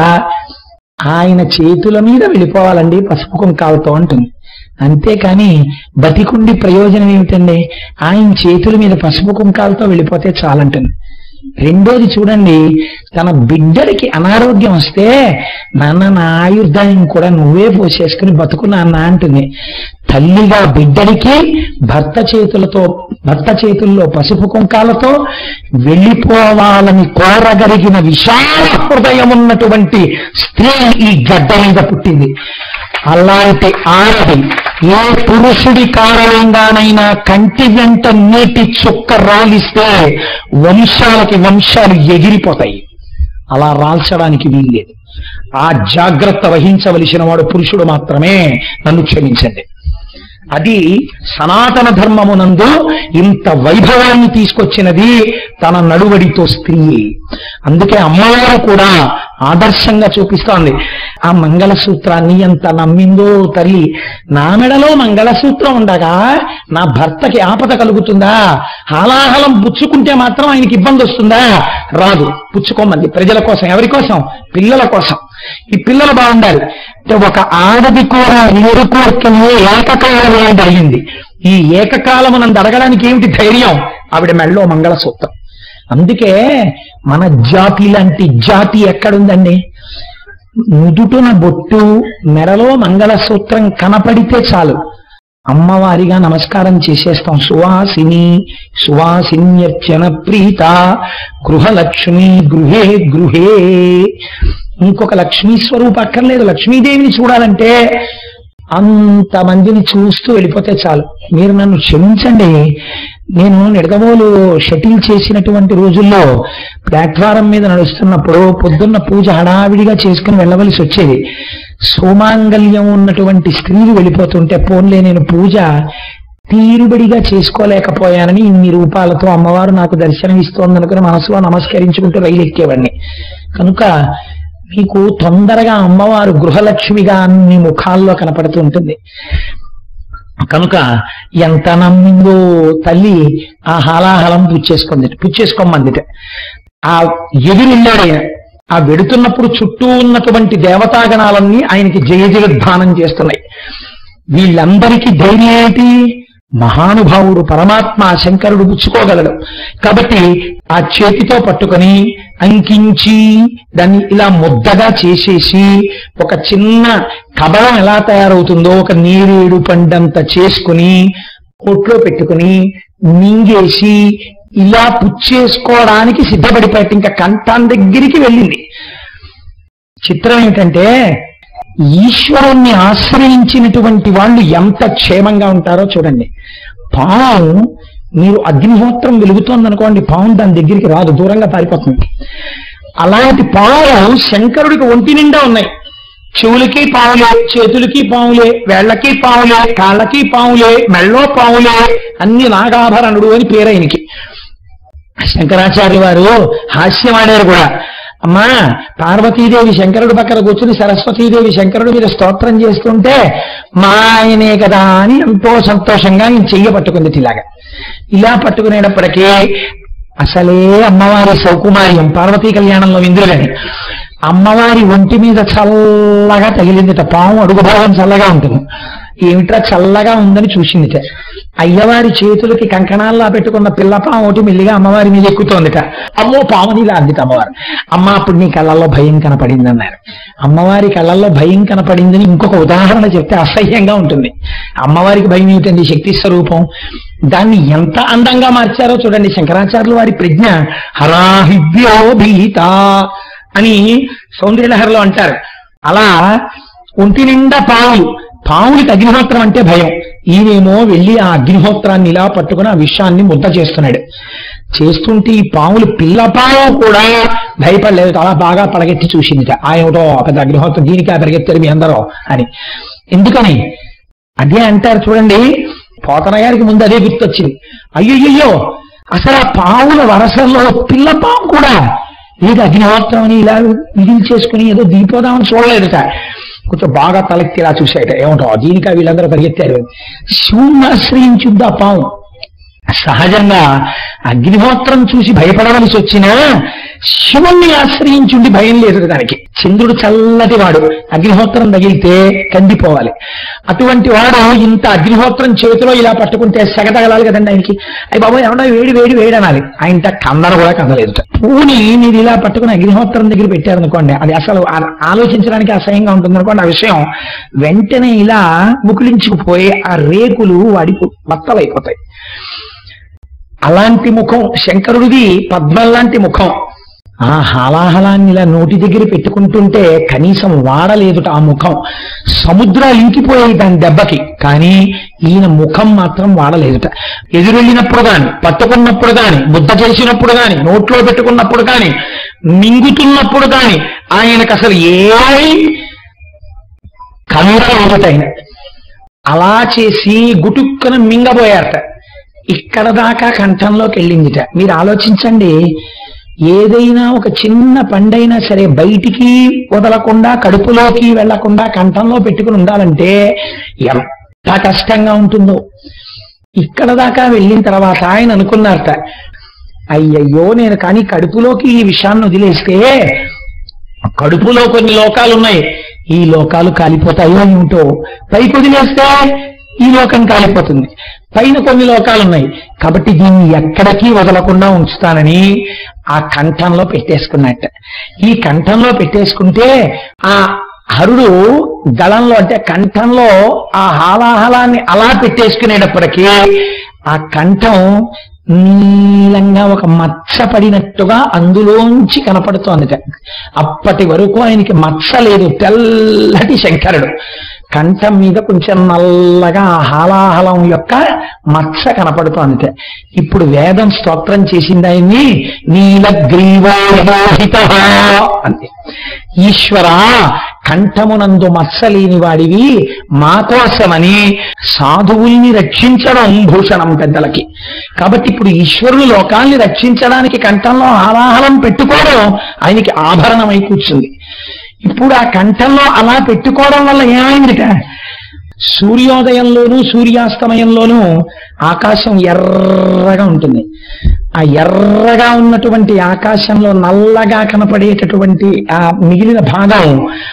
ఆయన చేతుల మీద వెళ్ళిపోవాలండి పసుపు కుంకాలతో అంటుంది అంతేకాని బతికుండి ప్రయోజనం ఏమిటండి ఆయన చేతుల మీద పసుపు కుంకాలతో వెళ్ళిపోతే చాలంటుంది రెండోది చూడండి తన బిడ్డడికి అనారోగ్యం వస్తే నాన్న నా ఆయుర్దాయం కూడా నువ్వే పోసేసుకుని బతుకు నాన్న అంటుంది తల్లిగా బిడ్డడికి భర్త చేతులతో భర్త చేతుల్లో పసుపు కుంకాలతో వెళ్ళిపోవాలని కోరగలిగిన విశాల హృదయం ఉన్నటువంటి స్త్రీ ఈ గడ్డ మీద పుట్టింది అలాంటి ఆడది ఏ పురుషుడి కారణంగానైనా కంటి వెంట నీటి చుక్క రాలిస్తే వంశాలకి వంశాలు ఎగిరిపోతాయి అలా రాల్చడానికి వీల్లేదు ఆ జాగ్రత్త వహించవలసిన వాడు పురుషుడు మాత్రమే నన్ను క్షమించండి అది సనాతన ధర్మమునందు ఇంత వైభవాన్ని తీసుకొచ్చినది తన నడువడితో స్త్రీ అందుకే అమ్మవారు కూడా ఆదర్శంగా చూపిస్తోంది ఆ మంగళసూత్రాన్ని ఎంత నమ్మిందో తల్లి నా మెడలో మంగళసూత్రం ఉండగా నా భర్తకి ఆపద కలుగుతుందా హాలాహలం పుచ్చుకుంటే మాత్రం ఆయనకి ఇబ్బంది వస్తుందా రాదు పుచ్చుకోమంది ప్రజల కోసం ఎవరి కోసం పిల్లల కోసం ఈ పిల్లలు బాగుండాలి అంటే ఒక ఆడది కూడా ఇరు కోరికలు ఏకకాలం జరిగింది ఈ ఏకకాలమునందు అడగడానికి ఏమిటి ధైర్యం ఆవిడ మెళ్ళో మంగళసూత్రం అందుకే మన జాతి లాంటి జాతి ఎక్కడుందండి నుదుటున బొట్టు మెడలో మంగళసూత్రం కనపడితే చాలు అమ్మవారిగా నమస్కారం చేసేస్తాం సువాసిని సువాసిన్యర్చన ప్రీత గృహలక్ష్మి గృహే గృహే ఇంకొక లక్ష్మీ స్వరూపం అక్కర్లేదు లక్ష్మీదేవిని చూడాలంటే అంతమందిని చూస్తూ వెళ్ళిపోతే చాలు మీరు నన్ను క్షమించండి నేను నిడదవోలు షటిల్ చేసినటువంటి రోజుల్లో ప్లాట్ఫారం మీద నడుస్తున్నప్పుడు పొద్దున్న పూజ హడావిడిగా చేసుకుని వెళ్ళవలసి వచ్చేది సోమాంగల్యం ఉన్నటువంటి స్త్రీలు వెళ్ళిపోతుంటే పోన్లే నేను పూజ తీరుబడిగా చేసుకోలేకపోయానని ఇన్ని రూపాలతో అమ్మవారు నాకు దర్శనం ఇస్తోందనుకుని మనసులో నమస్కరించుకుంటూ రైలు ఎక్కేవాడిని కనుక మీకు తొందరగా అమ్మవారు గృహలక్ష్మిగా అన్ని ముఖాల్లో కనపడుతూ ఉంటుంది కనుక ఎంత నమ్మిందో తల్లి ఆ హాలాహలం పుచ్చేసుకుంది పుచ్చేసుకోమందిట ఆ ఎదురున్నాడు ఆయన ఆ వెడుతున్నప్పుడు చుట్టూ ఉన్నటువంటి దేవతాగణాలన్నీ ఆయనకి జయ జయద్ధానం చేస్తున్నాయి వీళ్ళందరికీ ధైర్యం ఏంటి మహానుభావుడు పరమాత్మ శంకరుడు పుచ్చుకోగలడు కాబట్టి ఆ చేతితో పట్టుకొని అంకించి దాన్ని ఇలా ముద్దగా చేసేసి ఒక చిన్న కబలం ఎలా తయారవుతుందో ఒక నీరేడు పండంత చేసుకుని కొట్లో పెట్టుకుని మింగేసి ఇలా పుచ్చేసుకోవడానికి సిద్ధపడిపోయాడు ఇంకా కంఠం దగ్గరికి వెళ్ళింది చిత్రం ఏమిటంటే ఈశ్వరుణ్ణి ఆశ్రయించినటువంటి వాళ్ళు ఎంత క్షేమంగా ఉంటారో చూడండి పాము మీరు అగ్నిహోత్రం వెలుగుతోందనుకోండి పాము దాని దగ్గరికి రాదు దూరంగా పారిపోతుంది అలాంటి పాము శంకరుడికి ఒంటి నిండా ఉన్నాయి చెవులకి పావులే చేతులకి పావులే వేళ్లకి పావులే కాళ్ళకి పావులే మెళ్ళో పావులే అన్ని నాగాభరణుడు అని పేరు ఆయనకి శంకరాచార్య వారు హాస్యం ఆడారు కూడా అమ్మా పార్వతీదేవి శంకరుడు పక్కన కూర్చుని సరస్వతీదేవి శంకరుడు మీద స్తోత్రం చేస్తుంటే మా ఆయనే కదా అని ఎంతో సంతోషంగా నేను చెయ్య పట్టుకుంది ఇలాగా ఇలా పట్టుకునేటప్పటికీ అసలే అమ్మవారి సౌకుమార్యం పార్వతీ కళ్యాణంలో ఇంద్రులని అమ్మవారి ఒంటి మీద చల్లగా తగిలిందిట పాము అడుగు భాగం చల్లగా ఉంటుంది ఏమిట్రా చల్లగా ఉందని చూసిందిట అయ్యవారి చేతులకి కంకణాల్లో పెట్టుకున్న పిల్ల పాము ఒకటి మెల్లిగా అమ్మవారి మీద ఎక్కుతోందిట అమ్మో పాముని ఇలా అందిట అమ్మవారు అమ్మ అప్పుడు నీ కళ్ళల్లో భయం కనపడింది అన్నారు అమ్మవారి కళ్ళల్లో భయం కనపడిందని ఇంకొక ఉదాహరణ చెప్తే అసహ్యంగా ఉంటుంది అమ్మవారికి భయం ఏమిటండి శక్తి స్వరూపం దాన్ని ఎంత అందంగా మార్చారో చూడండి శంకరాచార్యులు వారి ప్రజ్ఞ హరాహివ్యో భీత అని సౌందర్యలహరిలో అంటారు అలా ఒంటి నిండా పావులు పావులకి అగ్నిహోత్రం అంటే భయం ఈయనేమో వెళ్ళి ఆ అగ్నిహోత్రాన్ని ఇలా పట్టుకుని ఆ విషయాన్ని ముద్ద చేస్తున్నాడు చేస్తుంటే ఈ పాములు పిల్ల పాము కూడా భయపడలేదు అలా బాగా పడగెత్తి చూసిందిట ఆ ఏమిటో పెద్ద అగ్నిహోత్రం దీనికి పరిగెత్తారు మీ అందరూ అని ఎందుకని అదే అంటారు చూడండి పోతన గారికి ముందు అదే గుర్తొచ్చింది అయ్యయ్యో అసలు ఆ పావుల వరసల్లో పిల్ల పాము కూడా ఏదో అగ్నిహోత్రం అని ఇలా విధులు చేసుకుని ఏదో దిగిపోదామని చూడలేదుట కొంచెం బాగా తలెత్తి ఇలా చూసాయట ఏమంటావు దీనికి వీళ్ళందరూ పరిగెత్తారు శివుణ్ణి ఆశ్రయించుద్ది ఆ పాము సహజంగా అగ్నిహోత్రం చూసి భయపడవలసి వచ్చినా శివుణ్ణి ఆశ్రయించుండి భయం లేదు దానికి చంద్రుడు చల్లటి వాడు అగ్నిహోత్రం తగిలితే కందిపోవాలి అటువంటి వాడు ఇంత అగ్నిహోత్రం చేతిలో ఇలా పట్టుకుంటే సెగతగలాలి కదండి ఆయనకి అయ్యి బాబు ఏమన్నా వేడి వేడి వేడి అనాలి ఆయన కందన కూడా కందలేదు పూని మీరు ఇలా పట్టుకుని అగ్నిహోత్రం దగ్గర పెట్టారనుకోండి అది అసలు ఆ- ఆలోచించడానికి అసహ్యంగా ఉంటుంది అనుకోండి ఆ విషయం వెంటనే ఇలా ముకులించుకుపోయి ఆ రేకులు వాడి బత్తలైపోతాయి అలాంటి ముఖం శంకరుడిది పద్మం లాంటి ముఖం ఆ హాలాహలాన్ని ఇలా నోటి దగ్గర పెట్టుకుంటుంటే కనీసం వాడలేదుట ఆ ముఖం సముద్రాలు ఇంకిపోయాయి దాని దెబ్బకి కానీ ఈయన ముఖం మాత్రం వాడలేదుట ఎదురెళ్ళినప్పుడు గాని పట్టుకున్నప్పుడు గాని ముద్ద చేసినప్పుడు గాని నోట్లో పెట్టుకున్నప్పుడు గాని మింగుతున్నప్పుడు గాని ఆయనకు అసలు ఏ కందలేదుట ఆయన అలా చేసి గుటుక్కన మింగబోయారట ఇక్కడ దాకా కంఠంలోకి వెళ్ళిందిట మీరు ఆలోచించండి ఏదైనా ఒక చిన్న పండైనా సరే బయటికి వదలకుండా కడుపులోకి వెళ్లకుండా కంఠంలో పెట్టుకుని ఉండాలంటే ఎంత కష్టంగా ఉంటుందో ఇక్కడ దాకా వెళ్ళిన తర్వాత ఆయన అనుకున్నారట అయ్యయ్యో నేను కానీ కడుపులోకి ఈ విషయాన్ని వదిలేస్తే కడుపులో కొన్ని లోకాలు ఉన్నాయి ఈ లోకాలు కాలిపోతాయో ఏమిటో పైకి వదిలేస్తే ఈ లోకం కాలిపోతుంది పైన కొన్ని లోకాలు ఉన్నాయి కాబట్టి దీన్ని ఎక్కడికి వదలకుండా ఉంచుతానని ఆ కంఠంలో పెట్టేసుకున్నట్ట ఈ కంఠంలో పెట్టేసుకుంటే ఆ హరుడు దళంలో అంటే కంఠంలో ఆ హాలాహలాన్ని అలా పెట్టేసుకునేటప్పటికీ ఆ కంఠం నీలంగా ఒక మచ్చ పడినట్టుగా అందులోంచి కనపడుతోందిట అప్పటి వరకు ఆయనకి మచ్చ లేదు తెల్లటి శంకరుడు కంఠం మీద కొంచెం నల్లగా ఆ హాలాహలం యొక్క మచ్చ కనపడుతోందిట ఇప్పుడు వేదం స్తోత్రం చేసింది ఆయన్ని నీలగ్రీవోహిత అంతే ఈశ్వర కంఠమునందు మత్సలేని వాడివి మా కోసమని సాధువుల్ని రక్షించడం భూషణం పెద్దలకి కాబట్టి ఇప్పుడు ఈశ్వరుడు లోకాల్ని రక్షించడానికి కంఠంలో ఆలాహలం పెట్టుకోవడం ఆయనకి ఆభరణమై కూర్చుంది ఇప్పుడు ఆ కంఠంలో అలా పెట్టుకోవడం వల్ల ఏమైందిట సూర్యోదయంలోనూ సూర్యాస్తమయంలోనూ ఆకాశం ఎర్రగా ఉంటుంది ఆ ఎర్రగా ఉన్నటువంటి ఆకాశంలో నల్లగా కనపడేటటువంటి ఆ మిగిలిన భాగం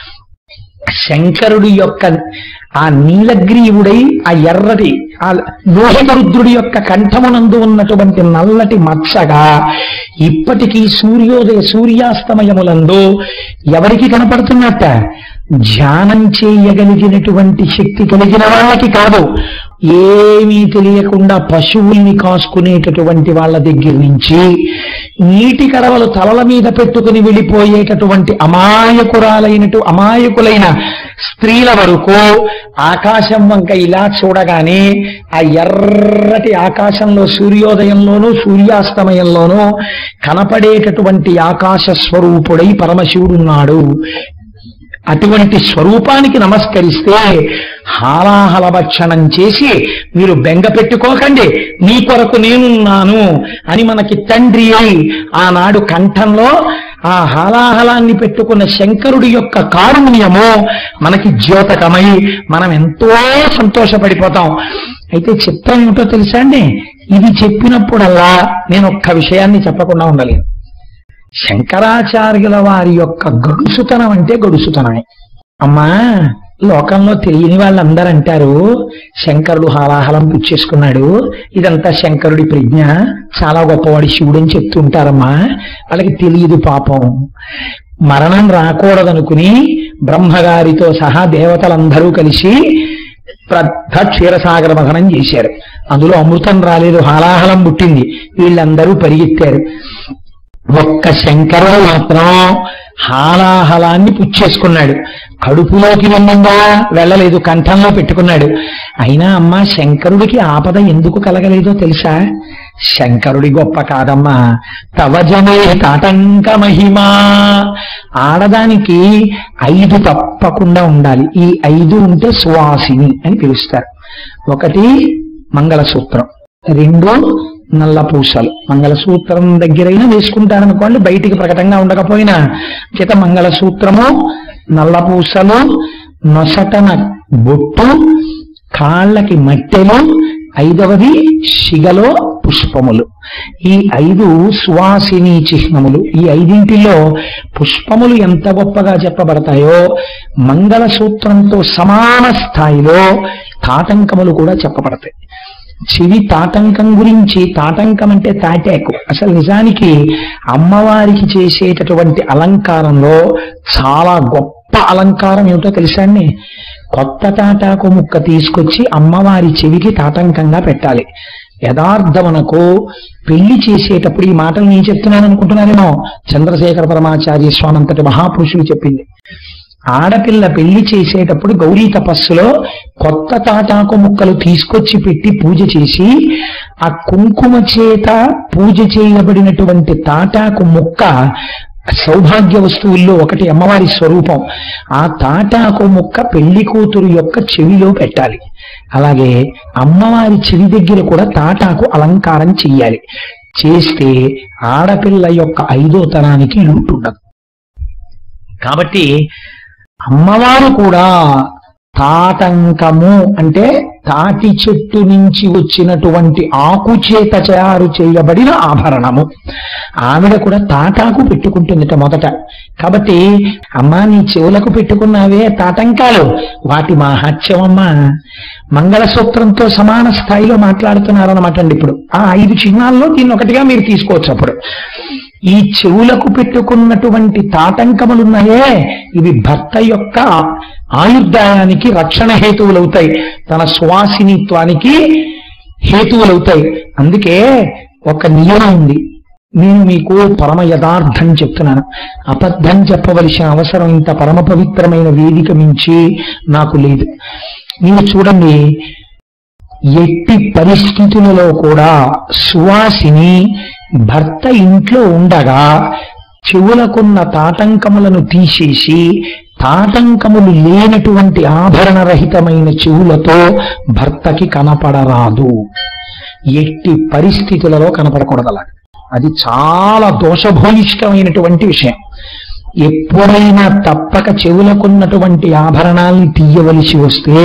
శంకరుడి యొక్క ఆ నీలగ్రీవుడై ఆ ఎర్రటి ఆ లోహిత రుద్రుడి యొక్క కంఠమునందు ఉన్నటువంటి నల్లటి మచ్చగా ఇప్పటికీ సూర్యోదయ సూర్యాస్తమయములందు ఎవరికి కనపడుతున్నట్ట ధ్యానం చేయగలిగినటువంటి శక్తి కలిగిన వాళ్ళకి కాదు ఏమీ తెలియకుండా పశువుల్ని కాసుకునేటటువంటి వాళ్ళ దగ్గర నుంచి నీటి కడవలు తలల మీద పెట్టుకుని వెళ్ళిపోయేటటువంటి అమాయకురాలైనటు అమాయకులైన స్త్రీల వరకు ఆకాశం వంక ఇలా చూడగానే ఆ ఎర్రటి ఆకాశంలో సూర్యోదయంలోనూ సూర్యాస్తమయంలోనూ కనపడేటటువంటి ఆకాశ స్వరూపుడై పరమశివుడున్నాడు అటువంటి స్వరూపానికి నమస్కరిస్తే హాలాహలభక్షణం చేసి మీరు బెంగ పెట్టుకోకండి నీ కొరకు నేనున్నాను అని మనకి తండ్రి అయి ఆనాడు కంఠంలో ఆ హాలాహలాన్ని పెట్టుకున్న శంకరుడి యొక్క కారుణ్యము మనకి ద్యోతకమై మనం ఎంతో సంతోషపడిపోతాం అయితే చిత్రం ఏమిటో తెలుసా అండి ఇది చెప్పినప్పుడల్లా నేను ఒక్క విషయాన్ని చెప్పకుండా ఉండలేను శంకరాచార్యుల వారి యొక్క గడుసుతనం అంటే గడుసుతనమే అమ్మా లోకంలో తెలియని వాళ్ళందరూ అంటారు శంకరుడు హాలాహలం పుచ్చేసుకున్నాడు ఇదంతా శంకరుడి ప్రజ్ఞ చాలా గొప్పవాడి శివుడు అని చెప్తుంటారమ్మా వాళ్ళకి తెలియదు పాపం మరణం రాకూడదనుకుని బ్రహ్మగారితో సహా దేవతలందరూ కలిసి పెద్ద క్షీరసాగర మథనం చేశారు అందులో అమృతం రాలేదు హాలాహలం పుట్టింది వీళ్ళందరూ పరిగెత్తారు ఒక్క శంకరుడు మాత్రం హాలాహలాన్ని పుచ్చేసుకున్నాడు కడుపులోకి వెళ్ళిందా వెళ్ళలేదు కంఠంలో పెట్టుకున్నాడు అయినా అమ్మా శంకరుడికి ఆపద ఎందుకు కలగలేదో తెలుసా శంకరుడి గొప్ప కాదమ్మా తవజనే తాటంక మహిమా ఆడదానికి ఐదు తప్పకుండా ఉండాలి ఈ ఐదు ఉంటే సువాసిని అని పిలుస్తారు ఒకటి మంగళసూత్రం రెండు నల్ల పూసలు మంగళసూత్రం దగ్గరైనా వేసుకుంటారనుకోండి బయటికి ప్రకటంగా ఉండకపోయినా చేత మంగళసూత్రము నల్ల పూసలు నొసటన బొట్టు కాళ్ళకి మట్టెలు ఐదవది శిగలో పుష్పములు ఈ ఐదు సువాసిని చిహ్నములు ఈ ఐదింటిలో పుష్పములు ఎంత గొప్పగా చెప్పబడతాయో మంగళసూత్రంతో సమాన స్థాయిలో తాటంకములు కూడా చెప్పబడతాయి చెవి తాటంకం గురించి తాటంకం అంటే తాటాకు అసలు నిజానికి అమ్మవారికి చేసేటటువంటి అలంకారంలో చాలా గొప్ప అలంకారం ఏమిటో తెలుసా అండి కొత్త తాటాకు ముక్క తీసుకొచ్చి అమ్మవారి చెవికి తాటంకంగా పెట్టాలి యథార్థమనకు పెళ్లి చేసేటప్పుడు ఈ మాటలు నేను చెప్తున్నాను అనుకుంటున్నానేమో చంద్రశేఖర పరమాచార్య స్వామి అంతటి మహాపురుషులు చెప్పింది ఆడపిల్ల పెళ్లి చేసేటప్పుడు గౌరీ తపస్సులో కొత్త తాటాకు ముక్కలు తీసుకొచ్చి పెట్టి పూజ చేసి ఆ కుంకుమ చేత పూజ చేయబడినటువంటి తాటాకు ముక్క సౌభాగ్య వస్తువుల్లో ఒకటి అమ్మవారి స్వరూపం ఆ తాటాకు ముక్క పెళ్లి కూతురు యొక్క చెవిలో పెట్టాలి అలాగే అమ్మవారి చెవి దగ్గర కూడా తాటాకు అలంకారం చెయ్యాలి చేస్తే ఆడపిల్ల యొక్క ఐదో తరానికి లోటుండదు కాబట్టి అమ్మవారు కూడా తాటంకము అంటే తాటి చెట్టు నుంచి వచ్చినటువంటి ఆకు చేత తయారు చేయబడిన ఆభరణము ఆవిడ కూడా తాటాకు పెట్టుకుంటుందిట మొదట కాబట్టి అమ్మా నీ చెవులకు పెట్టుకున్నావే తాటంకాలు వాటి మాహాత్యం అమ్మా మంగళసూత్రంతో సమాన స్థాయిలో మాట్లాడుతున్నారన్నమాట అండి ఇప్పుడు ఆ ఐదు చిహ్నాల్లో దీన్ని ఒకటిగా మీరు తీసుకోవచ్చు అప్పుడు ఈ చెవులకు పెట్టుకున్నటువంటి తాటంకములున్నాయే ఇవి భర్త యొక్క ఆయుర్దాయానికి రక్షణ హేతువులవుతాయి తన సువాసినిత్వానికి హేతువులవుతాయి అందుకే ఒక నియమం ఉంది నేను మీకు పరమ యథార్థం చెప్తున్నాను అబద్ధం చెప్పవలసిన అవసరం ఇంత పరమ పవిత్రమైన వేదిక మించి నాకు లేదు మీరు చూడండి ఎట్టి పరిస్థితులలో కూడా సువాసిని భర్త ఇంట్లో ఉండగా చెవులకున్న తాటంకములను తీసేసి తాటంకములు లేనటువంటి ఆభరణరహితమైన చెవులతో భర్తకి కనపడరాదు ఎట్టి పరిస్థితులలో కనపడకూడదు అలా అది చాలా దోషభూయిష్టమైనటువంటి విషయం ఎప్పుడైనా తప్పక చెవులకున్నటువంటి ఆభరణాల్ని తీయవలసి వస్తే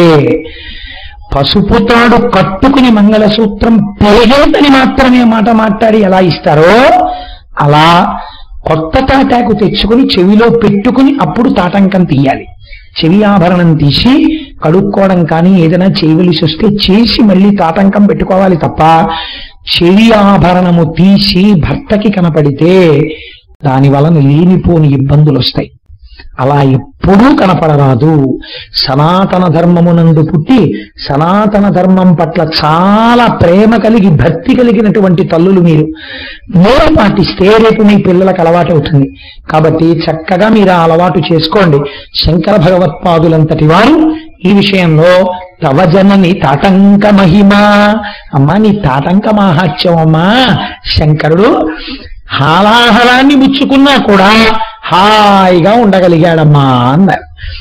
పసుపు తాడు కట్టుకుని మంగళసూత్రం పెరిగేదని మాత్రమే మాట మాట్లాడి ఎలా ఇస్తారో అలా కొత్త తాటాకు తెచ్చుకుని చెవిలో పెట్టుకుని అప్పుడు తాటంకం తీయాలి చెవి ఆభరణం తీసి కడుక్కోవడం కానీ ఏదైనా చేయవలసి వస్తే చేసి మళ్ళీ తాటంకం పెట్టుకోవాలి తప్ప చెవి ఆభరణము తీసి భర్తకి కనపడితే దాని వలన లేనిపోని ఇబ్బందులు వస్తాయి అలా ఎప్పుడూ కనపడరాదు సనాతన ధర్మమునందు పుట్టి సనాతన ధర్మం పట్ల చాలా ప్రేమ కలిగి భక్తి కలిగినటువంటి తల్లులు మీరు మీరు పాటిస్తే రేపు మీ పిల్లలకు అలవాటు అవుతుంది కాబట్టి చక్కగా మీరు ఆ అలవాటు చేసుకోండి శంకర భగవత్పాదులంతటి వారు ఈ విషయంలో తవ జనని తాటంక మహిమ అమ్మా నీ తాటంక మాహాత్యం అమ్మా శంకరుడు హాలాహలాన్ని ముచ్చుకున్నా కూడా హాయిగా ఉండగలిగాడమ్మా అన్నారు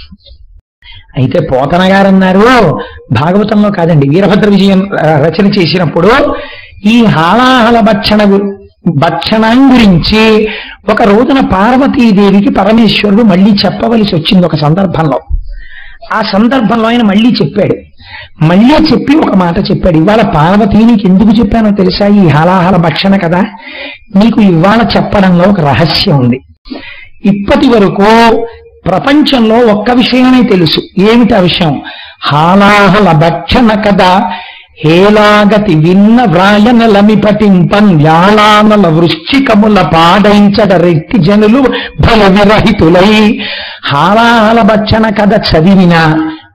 అయితే పోతన గారు అన్నారు భాగవతంలో కాదండి వీరభద్ర విజయం ఆ, రచన చేసినప్పుడు ఈ హాలాహల భక్షణ గు- భక్షణం గురించి ఒక రోజున పార్వతీదేవికి పరమేశ్వరుడు మళ్ళీ చెప్పవలసి వచ్చింది ఒక సందర్భంలో ఆ సందర్భంలో ఆయన మళ్ళీ చెప్పాడు మళ్ళీ చెప్పి ఒక మాట చెప్పాడు ఇవాళ పార్వతీ నీకు ఎందుకు చెప్పానో తెలుసా ఈ హలాహల భక్షణ కదా నీకు ఇవాళ చెప్పడంలో ఒక రహస్యం ఉంది ఇప్పటి వరకు ప్రపంచంలో ఒక్క విషయమే తెలుసు ఏమిటి ఆ విషయం హాలాహల భక్షణ కదా హేలాగతి విన్న వ్రాయనలమి పటింపన్ యాళానల వృశ్చికముల పాడైంచడ రెట్టి జనులు భల విరహితులై హాలాహల భక్షణ కథ చదివినా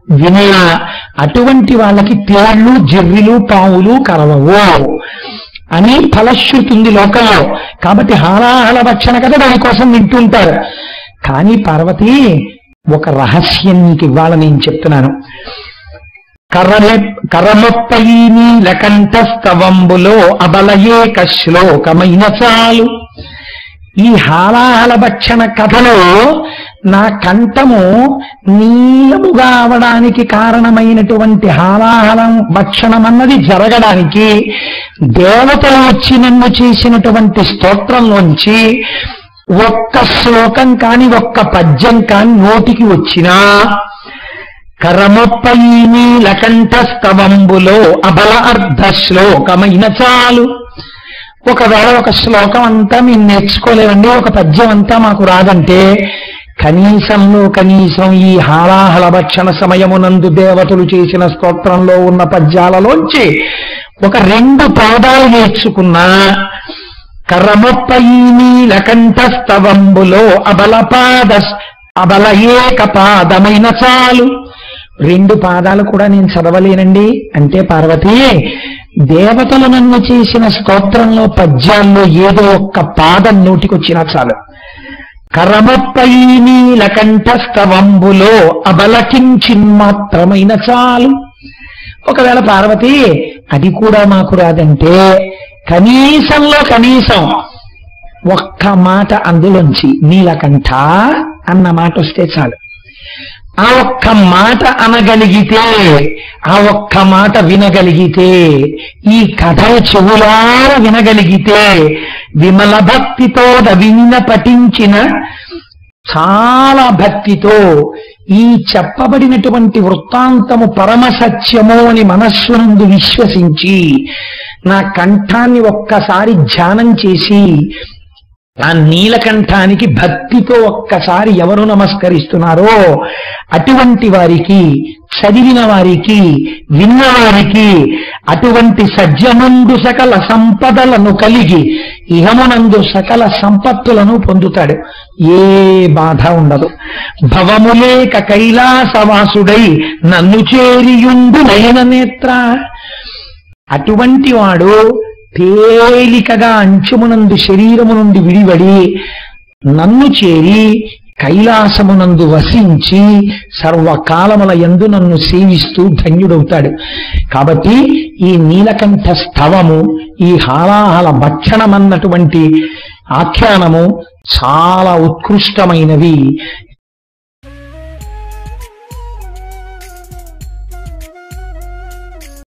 వినినా అటువంటి వాళ్ళకి తేళ్లు జర్రిలు పావులు కరవవు అని ఫలశ్రుతి ఉంది లోకంలో కాబట్టి హాలాహల భక్షణ కదా దానికోసం వింటుంటారు కానీ పార్వతి ఒక రహస్యం నీకు ఇవ్వాలని నేను చెప్తున్నాను కర్రలె కర్రలొప్పై నీలకంఠస్తవంబులో అబలయేక శ్లోకమైన చాలు ఈ హాలాహల భక్షణ కథలో నా కంఠము నీలముగా అవడానికి కారణమైనటువంటి హాలాహలం భక్షణం అన్నది జరగడానికి దేవతలు వచ్చి నన్ను చేసినటువంటి స్తోత్రంలోంచి ఒక్క శ్లోకం కాని ఒక్క పద్యం కాని నోటికి వచ్చినా కరముప్పై నీలకంఠస్తవంబులో అబల అర్ధ శ్లోకమైన చాలు ఒకవేళ ఒక శ్లోకం అంతా మేము నేర్చుకోలేమండి ఒక పద్యం అంతా మాకు రాదంటే కనీసంలో కనీసం ఈ హాలాహల భక్షణ సమయమునందు దేవతలు చేసిన స్తోత్రంలో ఉన్న పద్యాలలోంచి ఒక రెండు పాదాలు నేర్చుకున్నా కర్రముప్పై నీలకంఠస్తవంబులో అబలపాద అబల ఏక పాదమైన చాలు రెండు పాదాలు కూడా నేను చదవలేనండి అంటే పార్వతి దేవతలు నన్ను చేసిన స్తోత్రంలో పద్యాల్లో ఏదో ఒక్క పాదం నోటికొచ్చినా చాలు కరమప్పై నీలకంఠస్తవంబులో అబలకించిన్మాత్రమైన చాలు ఒకవేళ పార్వతి అది కూడా మాకు రాదంటే కనీసంలో కనీసం ఒక్క మాట అందులోంచి నీలకంఠ అన్న మాట వస్తే చాలు ఆ ఒక్క మాట అనగలిగితే ఆ ఒక్క మాట వినగలిగితే ఈ కథ చెవులార వినగలిగితే విమల భక్తితో విన్న పఠించిన చాలా భక్తితో ఈ చెప్పబడినటువంటి వృత్తాంతము పరమ సత్యము అని మనస్సునందు విశ్వసించి నా కంఠాన్ని ఒక్కసారి ధ్యానం చేసి ఆ నీలకంఠానికి భక్తితో ఒక్కసారి ఎవరు నమస్కరిస్తున్నారో అటువంటి వారికి చదివిన వారికి విన్నవారికి అటువంటి సజ్జముందు సకల సంపదలను కలిగి ఇహమునందు సకల సంపత్తులను పొందుతాడు ఏ బాధ ఉండదు భవములేక కైలాసవాసుడై నన్ను చేరియుండు నయన నేత్ర అటువంటి వాడు తేలికగా అంచుమునందు శరీరము నుండి విడివడి నన్ను చేరి కైలాసమునందు వసించి సర్వకాలముల యందు నన్ను సేవిస్తూ ధన్యుడవుతాడు కాబట్టి ఈ నీలకంఠ స్థవము ఈ హాలాహల భక్షణమన్నటువంటి ఆఖ్యానము చాలా ఉత్కృష్టమైనవి